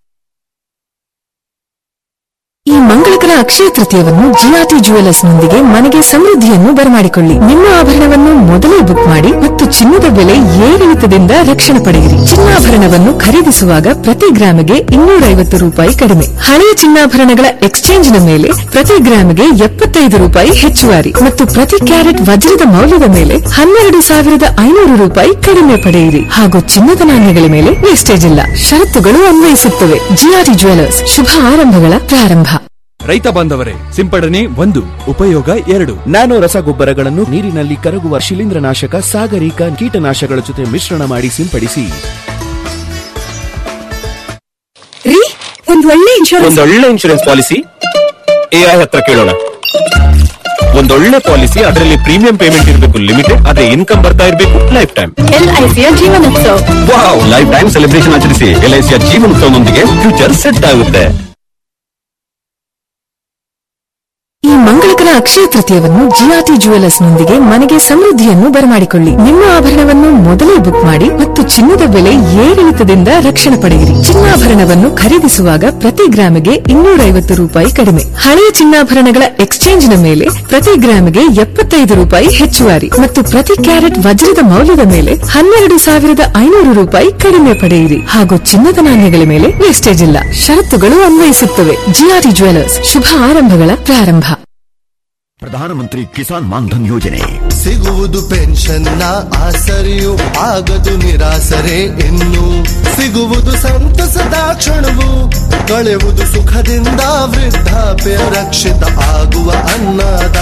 ಈ ಮಂಗಳಕರ ಅಕ್ಷಯ ತೃತೀಯವನ್ನು ಜಿಆರ್ಟಿ ಜುವೆಲರ್ಸ್ ನೊಂದಿಗೆ ಮನೆಗೆ ಸಮೃದ್ಧಿಯನ್ನು ಬರಮಾಡಿಕೊಳ್ಳಿ ನಿಮ್ಮ ಆಭರಣವನ್ನು ಮೊದಲೇ ಬುಕ್ ಮಾಡಿ ಮತ್ತು ಚಿನ್ನದ ಬೆಲೆ ಏರಿಳಿತದಿಂದ ರಕ್ಷಣೆ ಪಡೆಯಿರಿ ಚಿನ್ನಾಭರಣವನ್ನು ಖರೀದಿಸುವಾಗ ಪ್ರತಿ ಗ್ರಾಮಿಗೆ ಇನ್ನೂರೈವತ್ತು ರೂಪಾಯಿ ಕಡಿಮೆ ಹಳೆಯ ಚಿನ್ನಾಭರಣಗಳ ಎಕ್ಸ್ಚೇಂಜ್ನ ಮೇಲೆ ಪ್ರತಿ ಗ್ರಾಮಿಗೆ ಎಪ್ಪತ್ತೈದು ರೂಪಾಯಿ ಹೆಚ್ಚುವರಿ ಮತ್ತು ಪ್ರತಿ ಕ್ಯಾರೆಟ್ ವಜ್ರದ ಮೌಲ್ಯದ ಮೇಲೆ ಹನ್ನೆರಡು ಸಾವಿರದ ಐನೂರು ರೂಪಾಯಿ ಕಡಿಮೆ ಪಡೆಯಿರಿ ಹಾಗೂ ಚಿನ್ನದ ನಾಣ್ಯಗಳ ಮೇಲೆ ವೇಸ್ಟೇಜ್ ಇಲ್ಲ ಷರತ್ತುಗಳು ಅನ್ವಯಿಸುತ್ತವೆ ಜಿಆರ್ಟಿ ಜುವೆಲರ್ಸ್ ಶುಭ ಆರಂಭಗಳ ಪ್ರಾರಂಭ ರೈತ ಬಾಂಧವರೇ ಸಿಂಪಡಣೆ ಒಂದು ಉಪಯೋಗ ಎರಡು ನ್ಯಾನೋ ರಸಗೊಬ್ಬರಗಳನ್ನು ನೀರಿನಲ್ಲಿ ಕರಗುವ ಶಿಲೀಂಧ್ರನಾಶಕ ಸಾಗರಿಕ ಕೀಟನಾಶಕಗಳ ಜೊತೆ ಮಿಶ್ರಣ ಮಾಡಿ ಸಿಂಪಡಿಸಿ ರೀ ಒಂದ್ ಒಳ್ಳೆ ಇನ್ಶೂರೆನ್ಸ್ ಒಂದೊಳ್ಳೆ ಇನ್ಶೂರೆನ್ಸ್ ಪಾಲಿಸಿ ಎಐ ಹತ್ರ ಕೇಳೋಣ ಒಂದೊಳ್ಳೆ ಪಾಲಿಸಿ ಅದರಲ್ಲಿ ಪ್ರೀಮಿಯಂ ಪೇಮೆಂಟ್ ಇರಬೇಕು ಲಿಮಿಟೆಡ್ ಆದ್ರೆ ಇನ್ಕಮ್ ಬರ್ತಾ ಇರಬೇಕು ಲೈಫ್ ಟೈಮ್ ಎಲ್ಐಸಿಯ Jeevanotsav wow life time celebration ಆಚರಿಸಿ ಎಲ್ಐಸಿಯ ಜೀವನೋತ್ಸವದೊಂದಿಗೆ ಫ್ಯೂಚರ್ ಸೆಟ್ ಆಗುತ್ತೆ ಈ ಮಂಗಳಕರ ಅಕ್ಷಯ ತೃತೀಯವನ್ನು ಜಿಆರ್ಟಿ ಜುವೆಲರ್ಸ್ ನೊಂದಿಗೆ ಮನೆಗೆ ಸಮೃದ್ಧಿಯನ್ನು ಬರಮಾಡಿಕೊಳ್ಳಿ ನಿಮ್ಮ ಆಭರಣವನ್ನು ಮೊದಲೇ ಬುಕ್ ಮಾಡಿ ಮತ್ತು ಚಿನ್ನದ ಬೆಲೆ ಏರಿಳಿತದಿಂದ ರಕ್ಷಣೆ ಪಡೆಯಿರಿ ಚಿನ್ನಾಭರಣವನ್ನು ಖರೀದಿಸುವಾಗ ಪ್ರತಿ ಗ್ರಾಮಿಗೆ ಇನ್ನೂರೈವತ್ತು ರೂಪಾಯಿ ಕಡಿಮೆ ಹಳೆಯ ಚಿನ್ನಾಭರಣಗಳ ಎಕ್ಸ್ಚೇಂಜ್ನ ಮೇಲೆ ಪ್ರತಿ ಗ್ರಾಮಿಗೆ ಎಪ್ಪತ್ತೈದು ರೂಪಾಯಿ ಹೆಚ್ಚುವರಿ ಮತ್ತು ಪ್ರತಿ ಕ್ಯಾರೆಟ್ ವಜ್ರದ ಮೌಲ್ಯದ ಮೇಲೆ ಹನ್ನೆರಡು ಸಾವಿರದ ಐನೂರು ರೂಪಾಯಿ ಕಡಿಮೆ ಪಡೆಯಿರಿ ಹಾಗೂ ಚಿನ್ನದ ನಾಣ್ಯಗಳ ಮೇಲೆ ವೇಸ್ಟೇಜ್ ಇಲ್ಲ ಷರತ್ತುಗಳು ಅನ್ವಯಿಸುತ್ತವೆ ಜಿಆರ್ಟಿ ಜುವೆಲರ್ಸ್ ಶುಭ ಆರಂಭಗಳ ಪ್ರಾರಂಭ ಪ್ರಧಾನಮಂತ್ರಿ ಕಿಸಾನ್ ಮಾನ್ಧನ್ ಯೋಜನೆ ಸಿಗುವುದು ಪೆನ್ಷನ್ನ ಆಸರೆಯು ಆಗದು ನಿರಾಸರೆ ಇನ್ನು ಸಿಗುವುದು ಸಂತಸದ ಕ್ಷಣವು ಕಳೆಯುವುದು ಸುಖದಿಂದ ವೃದ್ಧಾಪ್ಯ ರಕ್ಷಿತ ಆಗುವ ಅನ್ನದ